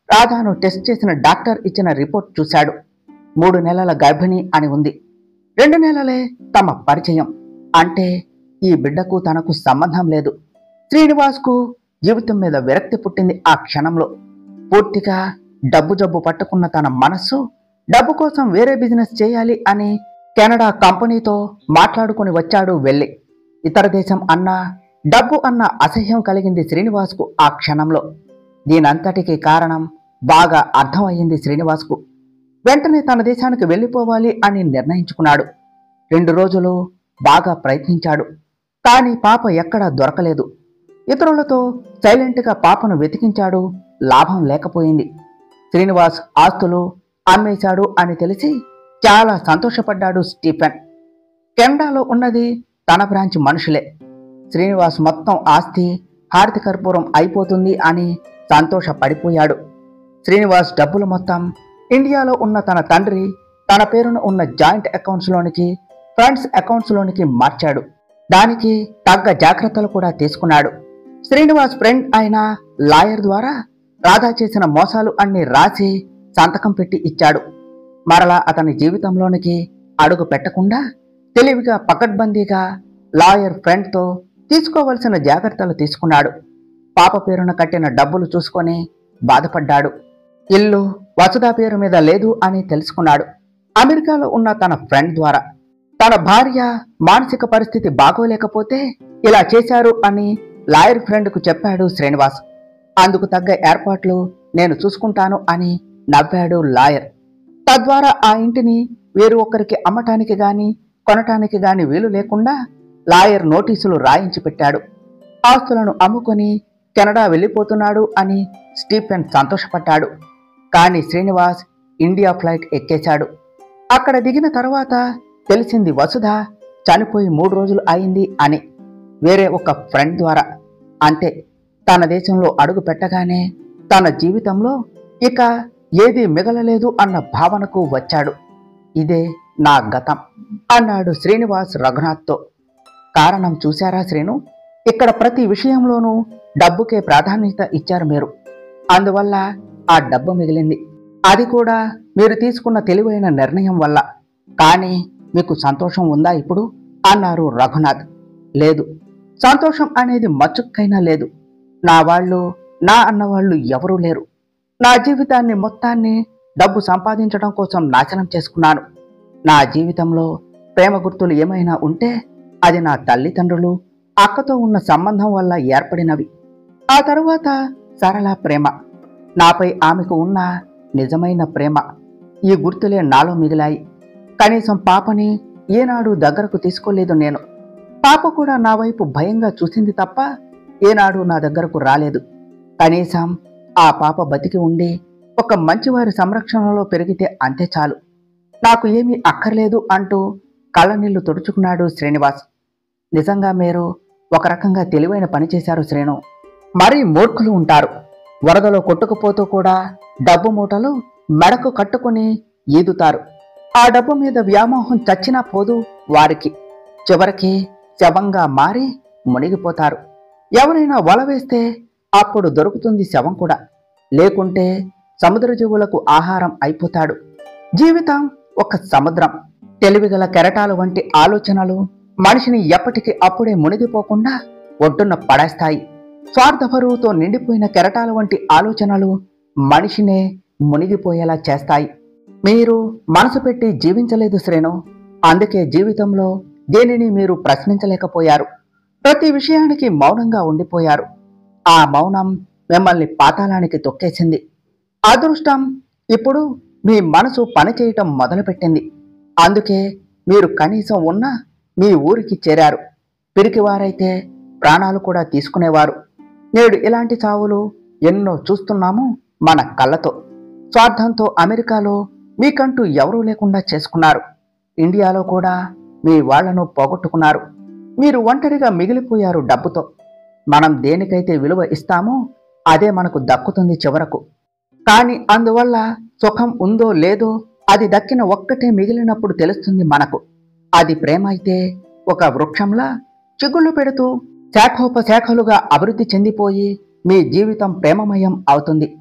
రాధాను టెస్ట్ చేసిన డాక్టర్ ఇచ్చిన రిపోర్ట్ చూశాడు మూడు నెలల గర్భిణి అని ఉంది రెండు నెలలే తమ పరిచయం అంటే ఈ బిడ్డకు తనకు సంబంధం లేదు శ్రీనివాస్కు జీవితం మీద విరక్తి పుట్టింది ఆ క్షణంలో పూర్తిగా డబ్బు జబ్బు పట్టుకున్న తన మనస్సు డబ్బు కోసం వేరే బిజినెస్ చేయాలి అని కెనడా కంపెనీతో మాట్లాడుకుని వచ్చాడు వెళ్ళి ఇతర దేశం అన్న డబ్బు అన్న అసహ్యం కలిగింది శ్రీనివాస్కు ఆ క్షణంలో దీనంతటికీ కారణం బాగా అర్థమయ్యింది శ్రీనివాస్కు వెంటనే తన దేశానికి వెళ్ళిపోవాలి అని నిర్ణయించుకున్నాడు రెండు రోజులు బాగా ప్రయత్నించాడు కానీ పాప ఎక్కడా దొరకలేదు ఇతరులతో సైలెంట్గా పాపను వెతికించాడు లాభం లేకపోయింది శ్రీనివాస్ ఆస్తులు అమ్మేశాడు అని తెలిసి చాలా సంతోషపడ్డాడు స్టీఫెన్ కెనడాలో ఉన్నది తన బ్రాంచ్ మనుషులే శ్రీనివాస్ మొత్తం ఆస్తి హారతి కర్పూరం అయిపోతుంది అని సంతోషపడిపోయాడు శ్రీనివాస్ డబ్బులు మొత్తం ఇండియాలో ఉన్న తన తండ్రి తన పేరున ఉన్న జాయింట్ అకౌంట్స్లోనికి ఫ్రెండ్స్ అకౌంట్స్లోనికి మార్చాడు దానికి తగ్గ జాగ్రత్తలు కూడా తీసుకున్నాడు శ్రీనివాస్ ఫ్రెండ్ అయిన లాయర్ ద్వారా రాధా చేసిన మోసాలు అన్ని రాసి సంతకం పెట్టి ఇచ్చాడు మరలా అతని జీవితంలోనికి అడుగు పెట్టకుండా తెలివిగా పకడ్బందీగా లాయర్ ఫ్రెండ్తో తీసుకోవలసిన జాగ్రత్తలు తీసుకున్నాడు పాప పేరున కట్టిన డబ్బులు చూసుకొని బాధపడ్డాడు ఇల్లు వసుధ పేరు మీద లేదు అని తెలుసుకున్నాడు అమెరికాలో ఉన్న తన ఫ్రెండ్ ద్వారా తన భార్య మానసిక పరిస్థితి బాగోలేకపోతే ఇలా చేశారు అని లాయర్ ఫ్రెండ్కు చెప్పాడు శ్రీనివాస్ అందుకు తగ్గ ఏర్పాట్లు నేను చూసుకుంటాను అని నవ్వాడు లాయర్ తద్వారా ఆ ఇంటిని వేరు ఒకరికి అమ్మటానికి గాని కొనటానికి గాని వీలు లేకుండా లాయర్ నోటీసులు రాయించి పెట్టాడు ఆస్తులను అమ్ముకొని కెనడా వెళ్ళిపోతున్నాడు అని స్టీఫెన్ సంతోషపడ్డాడు కానీ శ్రీనివాస్ ఇండియా ఫ్లైట్ ఎక్కేశాడు అక్కడ దిగిన తర్వాత తెలిసింది వసుధ చనిపోయి మూడు రోజులు అయింది అని వేరే ఒక ఫ్రెండ్ ద్వారా అంతే తన దేశంలో అడుగు పెట్టగానే తన జీవితంలో ఇక ఏది మిగలలేదు అన్న భావనకు వచ్చాడు ఇదే నా గతం అన్నాడు శ్రీనివాస్ రఘునాథ్తో కారణం చూశారా శ్రీను ఇక్కడ ప్రతి విషయంలోనూ డబ్బుకే ప్రాధాన్యత ఇచ్చారు మీరు అందువల్ల ఆ డబ్బు మిగిలింది అది కూడా మీరు తీసుకున్న తెలివైన నిర్ణయం వల్ల కానీ మీకు సంతోషం ఉందా ఇప్పుడు అన్నారు రఘునాథ్ లేదు సంతోషం అనేది మచ్చుక్కైనా లేదు నా వాళ్ళు నా అన్నవాళ్ళు ఎవరూ లేరు నా జీవితాన్ని మొత్తాన్ని డబ్బు సంపాదించడం కోసం నాశనం చేసుకున్నాను నా జీవితంలో ప్రేమ గుర్తులు ఏమైనా ఉంటే అది నా తల్లిదండ్రులు అక్కతో ఉన్న సంబంధం వల్ల ఏర్పడినవి ఆ తరువాత సరళ ప్రేమ నాపై ఆమెకు ఉన్న నిజమైన ప్రేమ ఈ గుర్తులే నాలో మిగిలాయి కనీసం పాపని ఏనాడు దగ్గరకు తీసుకోలేదు నేను పాప కూడా నా వైపు భయంగా చూసింది తప్ప ఏనాడు నా దగ్గరకు రాలేదు కనీసం ఆ పాప బతికి ఉండి ఒక మంచివారి సంరక్షణలో పెరిగితే అంతే చాలు నాకు ఏమీ అక్కర్లేదు అంటూ కళ్ళనీళ్లు తుడుచుకున్నాడు శ్రీనివాస్ నిజంగా మీరు ఒక రకంగా తెలివైన పని చేశారు శ్రీను మరీ మూర్ఖులు ఉంటారు వరదలో కొట్టుకుపోతూ కూడా డబ్బు మూటలు మెడకు కట్టుకుని ఈదుతారు ఆ డబ్బు మీద వ్యామోహం చచ్చినా పోదు వారికి చివరికి శవంగా మారి మునిగిపోతారు ఎవరైనా వల వేస్తే అప్పుడు దొరుకుతుంది శవం కూడా లేకుంటే సముద్ర జీవులకు ఆహారం అయిపోతాడు జీవితం ఒక సముద్రం తెలివిగల కెరటాలు వంటి ఆలోచనలు మనిషిని ఎప్పటికీ అప్పుడే మునిగిపోకుండా ఒడ్డున పడేస్తాయి స్వార్థపరువుతో నిండిపోయిన కెరటాల వంటి ఆలోచనలు మనిషినే మునిగిపోయేలా చేస్తాయి మీరు మనసు పెట్టి జీవించలేదు శ్రేణు అందుకే జీవితంలో దేనిని మీరు ప్రశ్నించలేకపోయారు ప్రతి విషయానికి మౌనంగా ఉండిపోయారు ఆ మౌనం మిమ్మల్ని పాతాళానికి తొక్కేసింది అదృష్టం ఇప్పుడు మీ మనసు పనిచేయటం మొదలుపెట్టింది అందుకే మీరు కనీసం ఉన్న మీ ఊరికి చేరారు పిరికివారైతే ప్రాణాలు కూడా తీసుకునేవారు నేడు ఇలాంటి చావులు ఎన్నో చూస్తున్నాము మన కళ్ళతో స్వార్థంతో అమెరికాలో మీకంటూ ఎవరూ లేకుండా చేసుకున్నారు ఇండియాలో కూడా మీ వాళ్లను పోగొట్టుకున్నారు మీరు ఒంటరిగా మిగిలిపోయారు డబ్బుతో మనం దేనికైతే విలువ ఇస్తామో అదే మనకు దక్కుతుంది చివరకు కానీ అందువల్ల సుఖం ఉందో లేదో అది దక్కిన ఒక్కటే మిగిలినప్పుడు తెలుస్తుంది మనకు అది ప్రేమ అయితే ఒక వృక్షంలా చిగుళ్ళు పెడుతూ శాఖోపశాఖలుగా అభివృద్ధి చెందిపోయి మీ జీవితం ప్రేమమయం అవుతుంది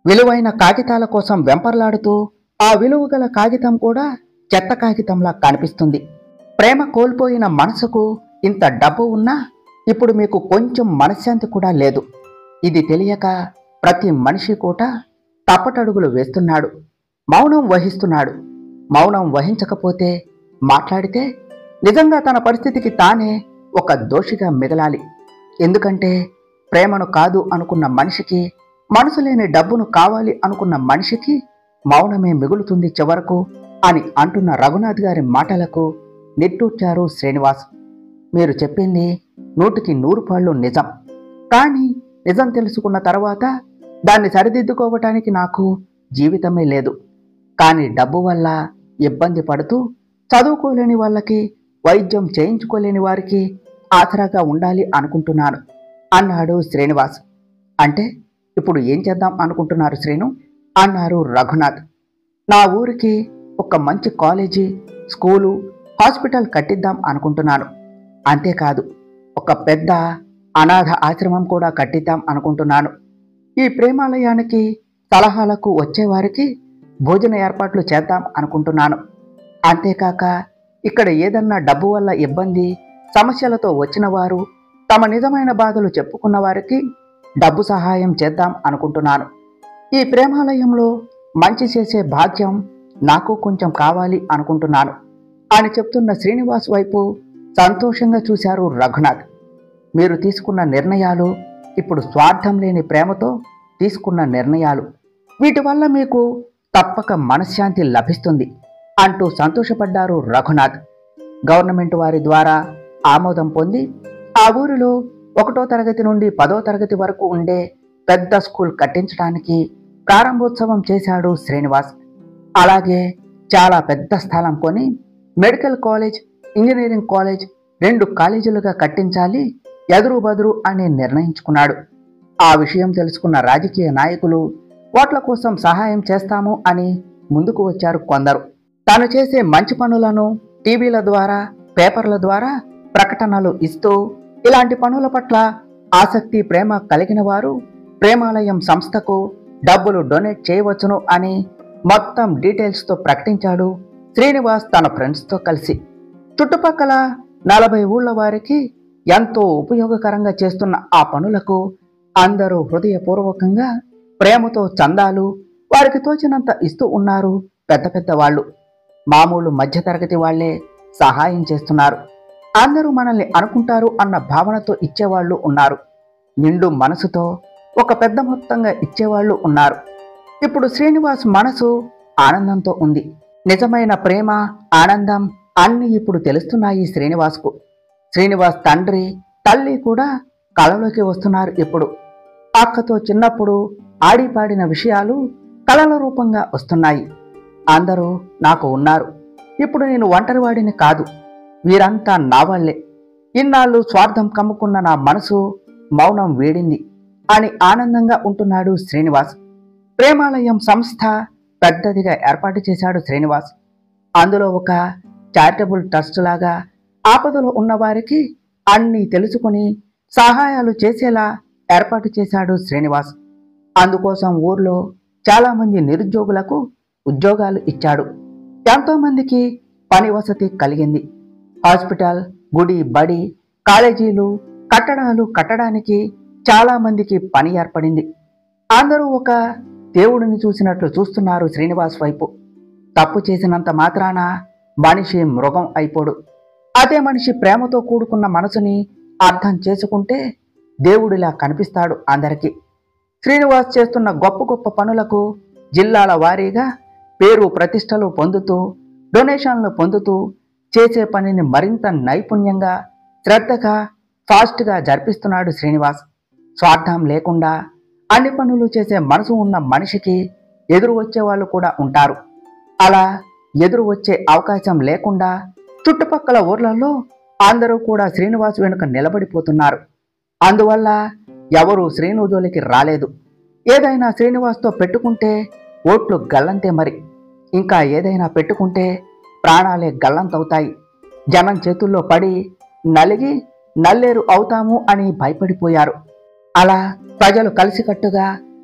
విలువైన కాగితాల కోసం వెంపర్లాడుతూ ఆ విలువగల కాగితం కూడా చెత్త కాగితంలా కనిపిస్తుంది ప్రేమ కోల్పోయిన మనసుకు ఇంత డబ్బు ఉన్నా ఇప్పుడు మీకు కొంచెం మనశ్శాంతి కూడా లేదు ఇది తెలియక ప్రతి మనిషి కూడా తప్పటడుగులు వేస్తున్నాడు మౌనం వహిస్తున్నాడు మౌనం వహించకపోతే మాట్లాడితే నిజంగా తన పరిస్థితికి తానే ఒక దోషిగా మిగలాలి ఎందుకంటే ప్రేమను కాదు అనుకున్న మనిషికి మనసు లేని డబ్బును కావాలి అనుకున్న మనిషికి మౌనమే మిగులుతుంది చివరకు అని అంటున్న రఘునాథ్ గారి మాటలకు నిట్టూర్చారు శ్రీనివాస్ మీరు చెప్పింది నూటికి నూరు పాళ్ళు నిజం కానీ నిజం తెలుసుకున్న తర్వాత దాన్ని సరిదిద్దుకోవటానికి నాకు జీవితమే లేదు కానీ డబ్బు వల్ల ఇబ్బంది పడుతూ చదువుకోలేని వాళ్ళకి వైద్యం చేయించుకోలేని వారికి ఆసరాగా ఉండాలి అనుకుంటున్నాను అన్నాడు శ్రీనివాస్ అంటే ఇప్పుడు ఏం చేద్దాం అనుకుంటున్నారు శ్రీను అన్నారు రఘునాథ్ నా ఊరికి ఒక మంచి కాలేజీ స్కూలు హాస్పిటల్ కట్టిద్దాం అనుకుంటున్నాను అంతేకాదు ఒక పెద్ద అనాథ ఆశ్రమం కూడా కట్టిద్దాం అనుకుంటున్నాను ఈ ప్రేమాలయానికి సలహాలకు వచ్చేవారికి భోజన ఏర్పాట్లు చేద్దాం అనుకుంటున్నాను అంతేకాక ఇక్కడ ఏదన్నా డబ్బు వల్ల ఇబ్బంది సమస్యలతో వచ్చిన వారు తమ నిజమైన బాధలు చెప్పుకున్న వారికి డబ్బు సహాయం చేద్దాం అనుకుంటున్నాను ఈ ప్రేమాలయంలో మంచి చేసే భాగ్యం నాకు కొంచెం కావాలి అనుకుంటున్నాను అని చెప్తున్న శ్రీనివాస్ వైపు సంతోషంగా చూశారు రఘునాథ్ మీరు తీసుకున్న నిర్ణయాలు ఇప్పుడు స్వార్థం లేని ప్రేమతో తీసుకున్న నిర్ణయాలు వీటి వల్ల మీకు తప్పక మనశ్శాంతి లభిస్తుంది అంటూ సంతోషపడ్డారు రఘునాథ్ గవర్నమెంట్ వారి ద్వారా ఆమోదం పొంది ఆ ఊరిలో ఒకటో తరగతి నుండి పదో తరగతి వరకు ఉండే పెద్ద స్కూల్ కట్టించడానికి ప్రారంభోత్సవం చేశాడు శ్రీనివాస్ అలాగే చాలా పెద్ద స్థలం కొని మెడికల్ కాలేజ్ ఇంజనీరింగ్ కాలేజ్ రెండు కాలేజీలుగా కట్టించాలి ఎదురు బదురు అని నిర్ణయించుకున్నాడు ఆ విషయం తెలుసుకున్న రాజకీయ నాయకులు ఓట్ల కోసం సహాయం చేస్తాము అని ముందుకు వచ్చారు కొందరు తాను చేసే మంచి పనులను టీవీల ద్వారా పేపర్ల ద్వారా ప్రకటనలు ఇస్తూ ఇలాంటి పనుల పట్ల ఆసక్తి ప్రేమ కలిగిన వారు ప్రేమాలయం సంస్థకు డబ్బులు డొనేట్ చేయవచ్చును అని మొత్తం డీటెయిల్స్తో ప్రకటించాడు శ్రీనివాస్ తన ఫ్రెండ్స్తో కలిసి చుట్టుపక్కల నలభై ఊళ్ళ వారికి ఎంతో ఉపయోగకరంగా చేస్తున్న ఆ పనులకు అందరూ హృదయపూర్వకంగా ప్రేమతో చందాలు వారికి తోచినంత ఇస్తూ ఉన్నారు పెద్ద పెద్ద వాళ్ళు మామూలు మధ్యతరగతి వాళ్లే సహాయం చేస్తున్నారు అందరూ మనల్ని అనుకుంటారు అన్న భావనతో ఇచ్చేవాళ్ళు ఉన్నారు నిండు మనసుతో ఒక పెద్ద మొత్తంగా ఇచ్చేవాళ్ళు ఉన్నారు ఇప్పుడు శ్రీనివాస్ మనసు ఆనందంతో ఉంది నిజమైన ప్రేమ ఆనందం అన్ని ఇప్పుడు తెలుస్తున్నాయి శ్రీనివాస్కు శ్రీనివాస్ తండ్రి తల్లి కూడా కళలోకి వస్తున్నారు ఇప్పుడు అక్కతో చిన్నప్పుడు ఆడిపాడిన విషయాలు కళల రూపంగా వస్తున్నాయి అందరూ నాకు ఉన్నారు ఇప్పుడు నేను ఒంటరివాడిని కాదు వీరంతా నా వాళ్ళే ఇన్నాళ్ళు స్వార్థం కమ్ముకున్న నా మనసు మౌనం వేడింది అని ఆనందంగా ఉంటున్నాడు శ్రీనివాస్ ప్రేమాలయం సంస్థ పెద్దదిగా ఏర్పాటు చేశాడు శ్రీనివాస్ అందులో ఒక చారిటబుల్ ట్రస్ట్ లాగా ఆపదలో ఉన్నవారికి అన్నీ తెలుసుకుని సహాయాలు చేసేలా ఏర్పాటు చేశాడు శ్రీనివాస్ అందుకోసం ఊర్లో చాలామంది నిరుద్యోగులకు ఉద్యోగాలు ఇచ్చాడు ఎంతో మందికి పని వసతి కలిగింది హాస్పిటల్ గుడి బడి కాలేజీలు కట్టడాలు కట్టడానికి చాలా మందికి పని ఏర్పడింది అందరూ ఒక దేవుడిని చూసినట్లు చూస్తున్నారు శ్రీనివాస్ వైపు తప్పు చేసినంత మాత్రాన మనిషి మృగం అయిపోడు అదే మనిషి ప్రేమతో కూడుకున్న మనసుని అర్థం చేసుకుంటే దేవుడిలా కనిపిస్తాడు అందరికీ శ్రీనివాస్ చేస్తున్న గొప్ప గొప్ప పనులకు జిల్లాల వారీగా పేరు ప్రతిష్టలు పొందుతూ డొనేషన్లు పొందుతూ చేసే పనిని మరింత నైపుణ్యంగా శ్రద్ధగా ఫాస్ట్గా జరిపిస్తున్నాడు శ్రీనివాస్ స్వార్థం లేకుండా అన్ని పనులు చేసే మనసు ఉన్న మనిషికి ఎదురు వచ్చే వాళ్ళు కూడా ఉంటారు అలా ఎదురు వచ్చే అవకాశం లేకుండా చుట్టుపక్కల ఊర్లలో అందరూ కూడా శ్రీనివాస్ వెనుక నిలబడిపోతున్నారు అందువల్ల ఎవరు శ్రీను జోలికి రాలేదు ఏదైనా శ్రీనివాస్తో పెట్టుకుంటే ఓట్లు గల్లంతే మరి ఇంకా ఏదైనా పెట్టుకుంటే ప్రాణాలే గల్లంతవుతాయి జనం చేతుల్లో పడి నలిగి నల్లేరు అవుతాము అని భయపడిపోయారు అలా ప్రజలు కలిసికట్టుగా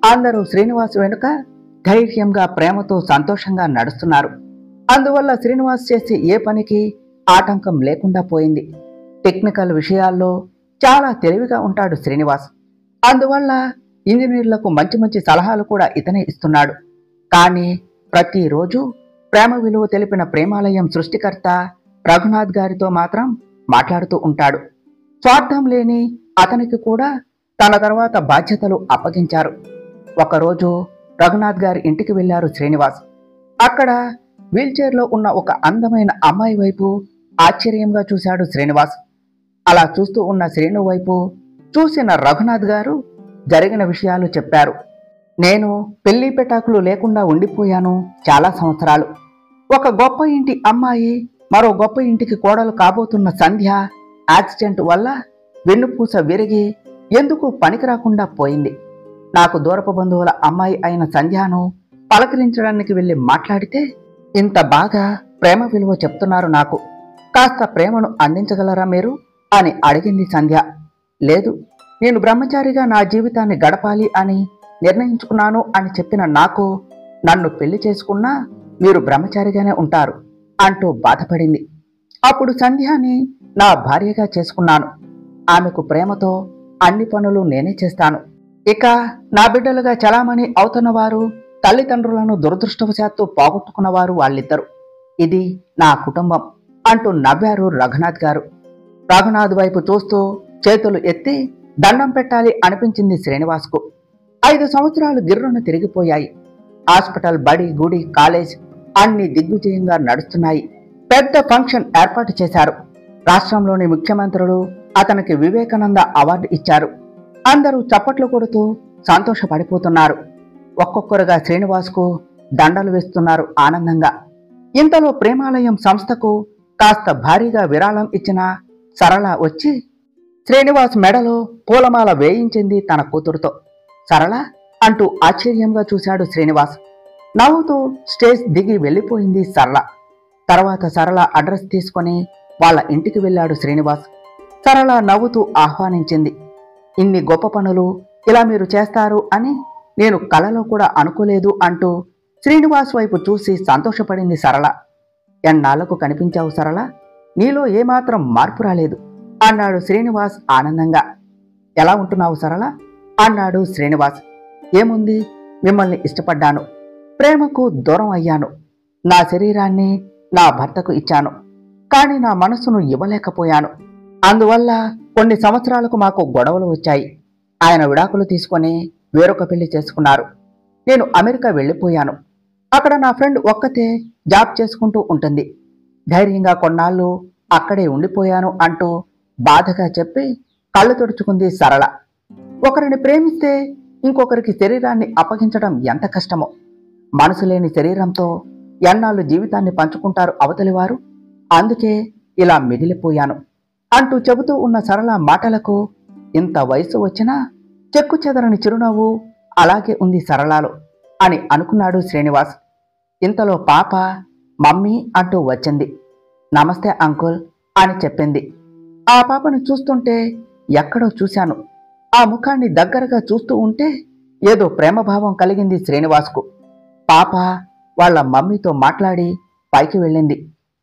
అందరూ శ్రీనివాస్ వెనుక ధైర్యంగా ప్రేమతో సంతోషంగా నడుస్తున్నారు అందువల్ల శ్రీనివాస్ చేసే ఏ పనికి ఆటంకం లేకుండా పోయింది టెక్నికల్ విషయాల్లో చాలా తెలివిగా ఉంటాడు శ్రీనివాస్ అందువల్ల ఇంజనీర్లకు మంచి మంచి సలహాలు కూడా ఇతనే ఇస్తున్నాడు కానీ ప్రతిరోజు ప్రేమ విలువ తెలిపిన ప్రేమాలయం సృష్టికర్త రఘునాథ్ గారితో మాత్రం మాట్లాడుతూ ఉంటాడు స్వార్థం లేని అతనికి కూడా తన తర్వాత బాధ్యతలు అప్పగించారు ఒకరోజు రఘునాథ్ గారి ఇంటికి వెళ్లారు శ్రీనివాస్ అక్కడ వీల్చైర్లో ఉన్న ఒక అందమైన అమ్మాయి వైపు ఆశ్చర్యంగా చూశాడు శ్రీనివాస్ అలా చూస్తూ ఉన్న శ్రీను వైపు చూసిన రఘునాథ్ గారు జరిగిన విషయాలు చెప్పారు నేను పెళ్లి పెటాకులు లేకుండా ఉండిపోయాను చాలా సంవత్సరాలు ఒక గొప్ప ఇంటి అమ్మాయి మరో గొప్ప ఇంటికి కోడలు కాబోతున్న సంధ్య యాక్సిడెంట్ వల్ల వెన్నుపూస విరిగి ఎందుకు పనికి రాకుండా పోయింది నాకు దూరపు బంధువుల అమ్మాయి అయిన సంధ్యను పలకరించడానికి వెళ్ళి మాట్లాడితే ఇంత బాగా ప్రేమ విలువ చెప్తున్నారు నాకు కాస్త ప్రేమను అందించగలరా మీరు అని అడిగింది సంధ్య లేదు నేను బ్రహ్మచారిగా నా జీవితాన్ని గడపాలి అని నిర్ణయించుకున్నాను అని చెప్పిన నాకు నన్ను పెళ్లి చేసుకున్నా మీరు బ్రహ్మచారిగానే ఉంటారు అంటూ బాధపడింది అప్పుడు సంధ్యాని నా భార్యగా చేసుకున్నాను ఆమెకు ప్రేమతో అన్ని పనులు నేనే చేస్తాను ఇక నా బిడ్డలుగా చలామణి అవుతున్న వారు తల్లిదండ్రులను దురదృష్టవశాత్తు పోగొట్టుకున్నవారు వాళ్ళిద్దరు ఇది నా కుటుంబం అంటూ నవ్వారు రఘునాథ్ గారు రఘునాథ్ వైపు చూస్తూ చేతులు ఎత్తి దండం పెట్టాలి అనిపించింది శ్రీనివాస్కు ఐదు సంవత్సరాలు గిర్రున తిరిగిపోయాయి హాస్పిటల్ బడి గుడి కాలేజ్ అన్ని దిగ్విజయంగా నడుస్తున్నాయి పెద్ద ఫంక్షన్ ఏర్పాటు చేశారు రాష్ట్రంలోని ముఖ్యమంత్రులు అతనికి వివేకానంద అవార్డు ఇచ్చారు అందరూ చప్పట్లు కొడుతూ సంతోషపడిపోతున్నారు ఒక్కొక్కరుగా శ్రీనివాస్కు దండలు వేస్తున్నారు ఆనందంగా ఇంతలో ప్రేమాలయం సంస్థకు కాస్త భారీగా విరాళం ఇచ్చిన సరళ వచ్చి శ్రీనివాస్ మెడలో పూలమాల వేయించింది తన కూతురుతో సరళ అంటూ ఆశ్చర్యంగా చూశాడు శ్రీనివాస్ నవ్వుతూ స్టేజ్ దిగి వెళ్ళిపోయింది సరళ తర్వాత సరళ అడ్రస్ తీసుకొని వాళ్ళ ఇంటికి వెళ్ళాడు శ్రీనివాస్ సరళ నవ్వుతూ ఆహ్వానించింది ఇన్ని గొప్ప పనులు ఇలా మీరు చేస్తారు అని నేను కలలో కూడా అనుకోలేదు అంటూ శ్రీనివాస్ వైపు చూసి సంతోషపడింది సరళ ఎన్నాళ్లకు కనిపించావు సరళ నీలో ఏమాత్రం మార్పు రాలేదు అన్నాడు శ్రీనివాస్ ఆనందంగా ఎలా ఉంటున్నావు సరళ అన్నాడు శ్రీనివాస్ ఏముంది మిమ్మల్ని ఇష్టపడ్డాను ప్రేమకు దూరం అయ్యాను నా శరీరాన్ని నా భర్తకు ఇచ్చాను కానీ నా మనసును ఇవ్వలేకపోయాను అందువల్ల కొన్ని సంవత్సరాలకు మాకు గొడవలు వచ్చాయి ఆయన విడాకులు తీసుకొని వేరొక పెళ్లి చేసుకున్నారు నేను అమెరికా వెళ్ళిపోయాను అక్కడ నా ఫ్రెండ్ ఒక్కతే జాబ్ చేసుకుంటూ ఉంటుంది ధైర్యంగా కొన్నాళ్ళు అక్కడే ఉండిపోయాను అంటూ బాధగా చెప్పి కళ్ళు తుడుచుకుంది సరళ ఒకరిని ప్రేమిస్తే ఇంకొకరికి శరీరాన్ని అప్పగించడం ఎంత కష్టమో మనసు లేని శరీరంతో ఎన్నాళ్ళు జీవితాన్ని పంచుకుంటారు అవతలివారు అందుకే ఇలా మిగిలిపోయాను అంటూ చెబుతూ ఉన్న సరళ మాటలకు ఇంత వయసు వచ్చినా చెక్కు చెదరని చిరునవ్వు అలాగే ఉంది సరళాలో అని అనుకున్నాడు శ్రీనివాస్ ఇంతలో పాప మమ్మీ అంటూ వచ్చింది నమస్తే అంకుల్ అని చెప్పింది ఆ పాపను చూస్తుంటే ఎక్కడో చూశాను ఆ ముఖాన్ని దగ్గరగా చూస్తూ ఉంటే ఏదో ప్రేమభావం కలిగింది శ్రీనివాస్కు పాప వాళ్ళ మమ్మీతో మాట్లాడి పైకి వెళ్ళింది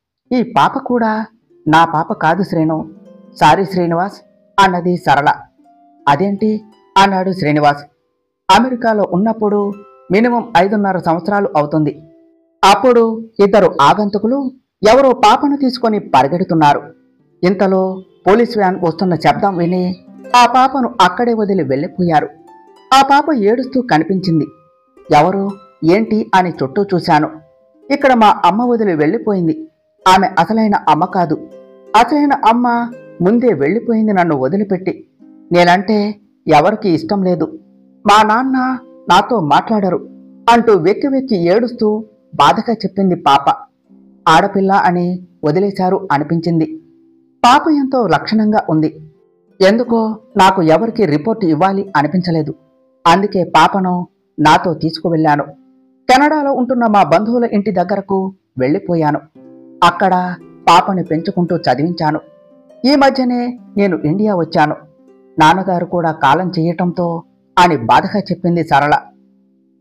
ఈ పాప కూడా నా పాప కాదు శ్రీను సారీ శ్రీనివాస్ అన్నది సరళ అదేంటి అన్నాడు శ్రీనివాస్ అమెరికాలో ఉన్నప్పుడు మినిమం ఐదున్నర సంవత్సరాలు అవుతుంది అప్పుడు ఇద్దరు ఆగంతుకులు ఎవరో పాపను తీసుకొని పరిగెడుతున్నారు ఇంతలో పోలీస్ వ్యాన్ వస్తున్న శబ్దం విని ఆ పాపను అక్కడే వదిలి వెళ్ళిపోయారు ఆ పాప ఏడుస్తూ కనిపించింది ఎవరు ఏంటి అని చుట్టూ చూశాను ఇక్కడ మా అమ్మ వదిలి వెళ్ళిపోయింది ఆమె అసలైన అమ్మ కాదు అసలైన అమ్మ ముందే వెళ్ళిపోయింది నన్ను వదిలిపెట్టి నేనంటే ఎవరికి ఇష్టం లేదు మా నాన్న నాతో మాట్లాడరు అంటూ వెక్కి వెక్కి ఏడుస్తూ బాధగా చెప్పింది పాప ఆడపిల్ల అని వదిలేశారు అనిపించింది పాప ఎంతో లక్షణంగా ఉంది ఎందుకో నాకు ఎవరికి రిపోర్ట్ ఇవ్వాలి అనిపించలేదు అందుకే పాపను నాతో తీసుకువెళ్ళాను కెనడాలో ఉంటున్న మా బంధువుల ఇంటి దగ్గరకు వెళ్ళిపోయాను అక్కడ పాపని పెంచుకుంటూ చదివించాను ఈ మధ్యనే నేను ఇండియా వచ్చాను నాన్నగారు కూడా కాలం చేయటంతో అని బాధగా చెప్పింది సరళ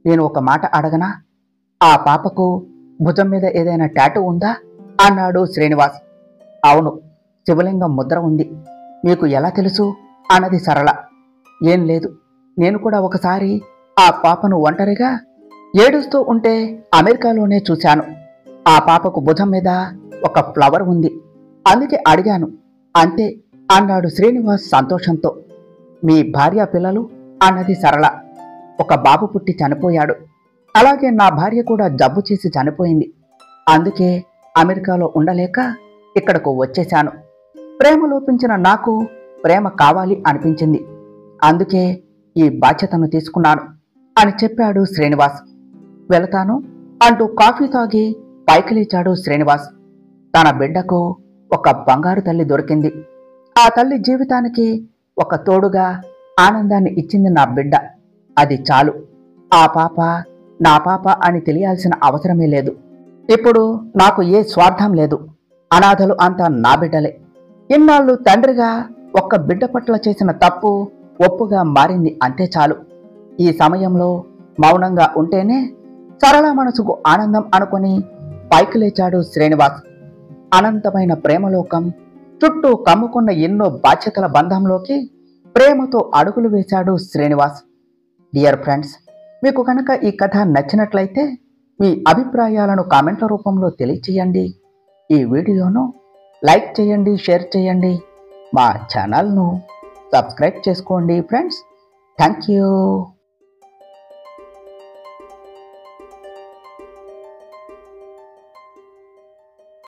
నేను ఒక మాట అడగనా ఆ పాపకు భుజం మీద ఏదైనా టాటూ ఉందా అన్నాడు శ్రీనివాస్ అవును శివలింగం ముద్ర ఉంది మీకు ఎలా తెలుసు అన్నది సరళ ఏం లేదు నేను కూడా ఒకసారి ఆ పాపను ఒంటరిగా ఏడుస్తూ ఉంటే అమెరికాలోనే చూశాను ఆ పాపకు భుజం మీద ఒక ఫ్లవర్ ఉంది అందుకే అడిగాను అంతే అన్నాడు శ్రీనివాస్ సంతోషంతో మీ భార్య పిల్లలు అన్నది సరళ ఒక బాబు పుట్టి చనిపోయాడు అలాగే నా భార్య కూడా జబ్బు చేసి చనిపోయింది అందుకే అమెరికాలో ఉండలేక ఇక్కడకు వచ్చేశాను ప్రేమ లోపించిన నాకు ప్రేమ కావాలి అనిపించింది అందుకే ఈ బాధ్యతను తీసుకున్నాను అని చెప్పాడు శ్రీనివాస్ వెళతాను అంటూ కాఫీ తాగి పైకి లేచాడు శ్రీనివాస్ తన బిడ్డకు ఒక బంగారు తల్లి దొరికింది ఆ తల్లి జీవితానికి ఒక తోడుగా ఆనందాన్ని ఇచ్చింది నా బిడ్డ అది చాలు ఆ పాప నా పాప అని తెలియాల్సిన అవసరమే లేదు ఇప్పుడు నాకు ఏ స్వార్థం లేదు అనాథలు అంతా నా బిడ్డలే ఇన్నాళ్ళు తండ్రిగా ఒక్క బిడ్డ పట్ల చేసిన తప్పు ఒప్పుగా మారింది అంతే చాలు ఈ సమయంలో మౌనంగా ఉంటేనే సరళ మనసుకు ఆనందం అనుకొని పైకి లేచాడు శ్రీనివాస్ అనంతమైన ప్రేమలోకం చుట్టూ కమ్ముకున్న ఎన్నో బాధ్యతల బంధంలోకి ప్రేమతో అడుగులు వేశాడు శ్రీనివాస్ డియర్ ఫ్రెండ్స్ మీకు కనుక ఈ కథ నచ్చినట్లయితే మీ అభిప్రాయాలను కామెంట్ల రూపంలో తెలియచేయండి ఈ వీడియోను లైక్ చేయండి షేర్ చేయండి మా ఛానల్ను సబ్స్క్రైబ్ చేసుకోండి ఫ్రెండ్స్ థ్యాంక్ యూ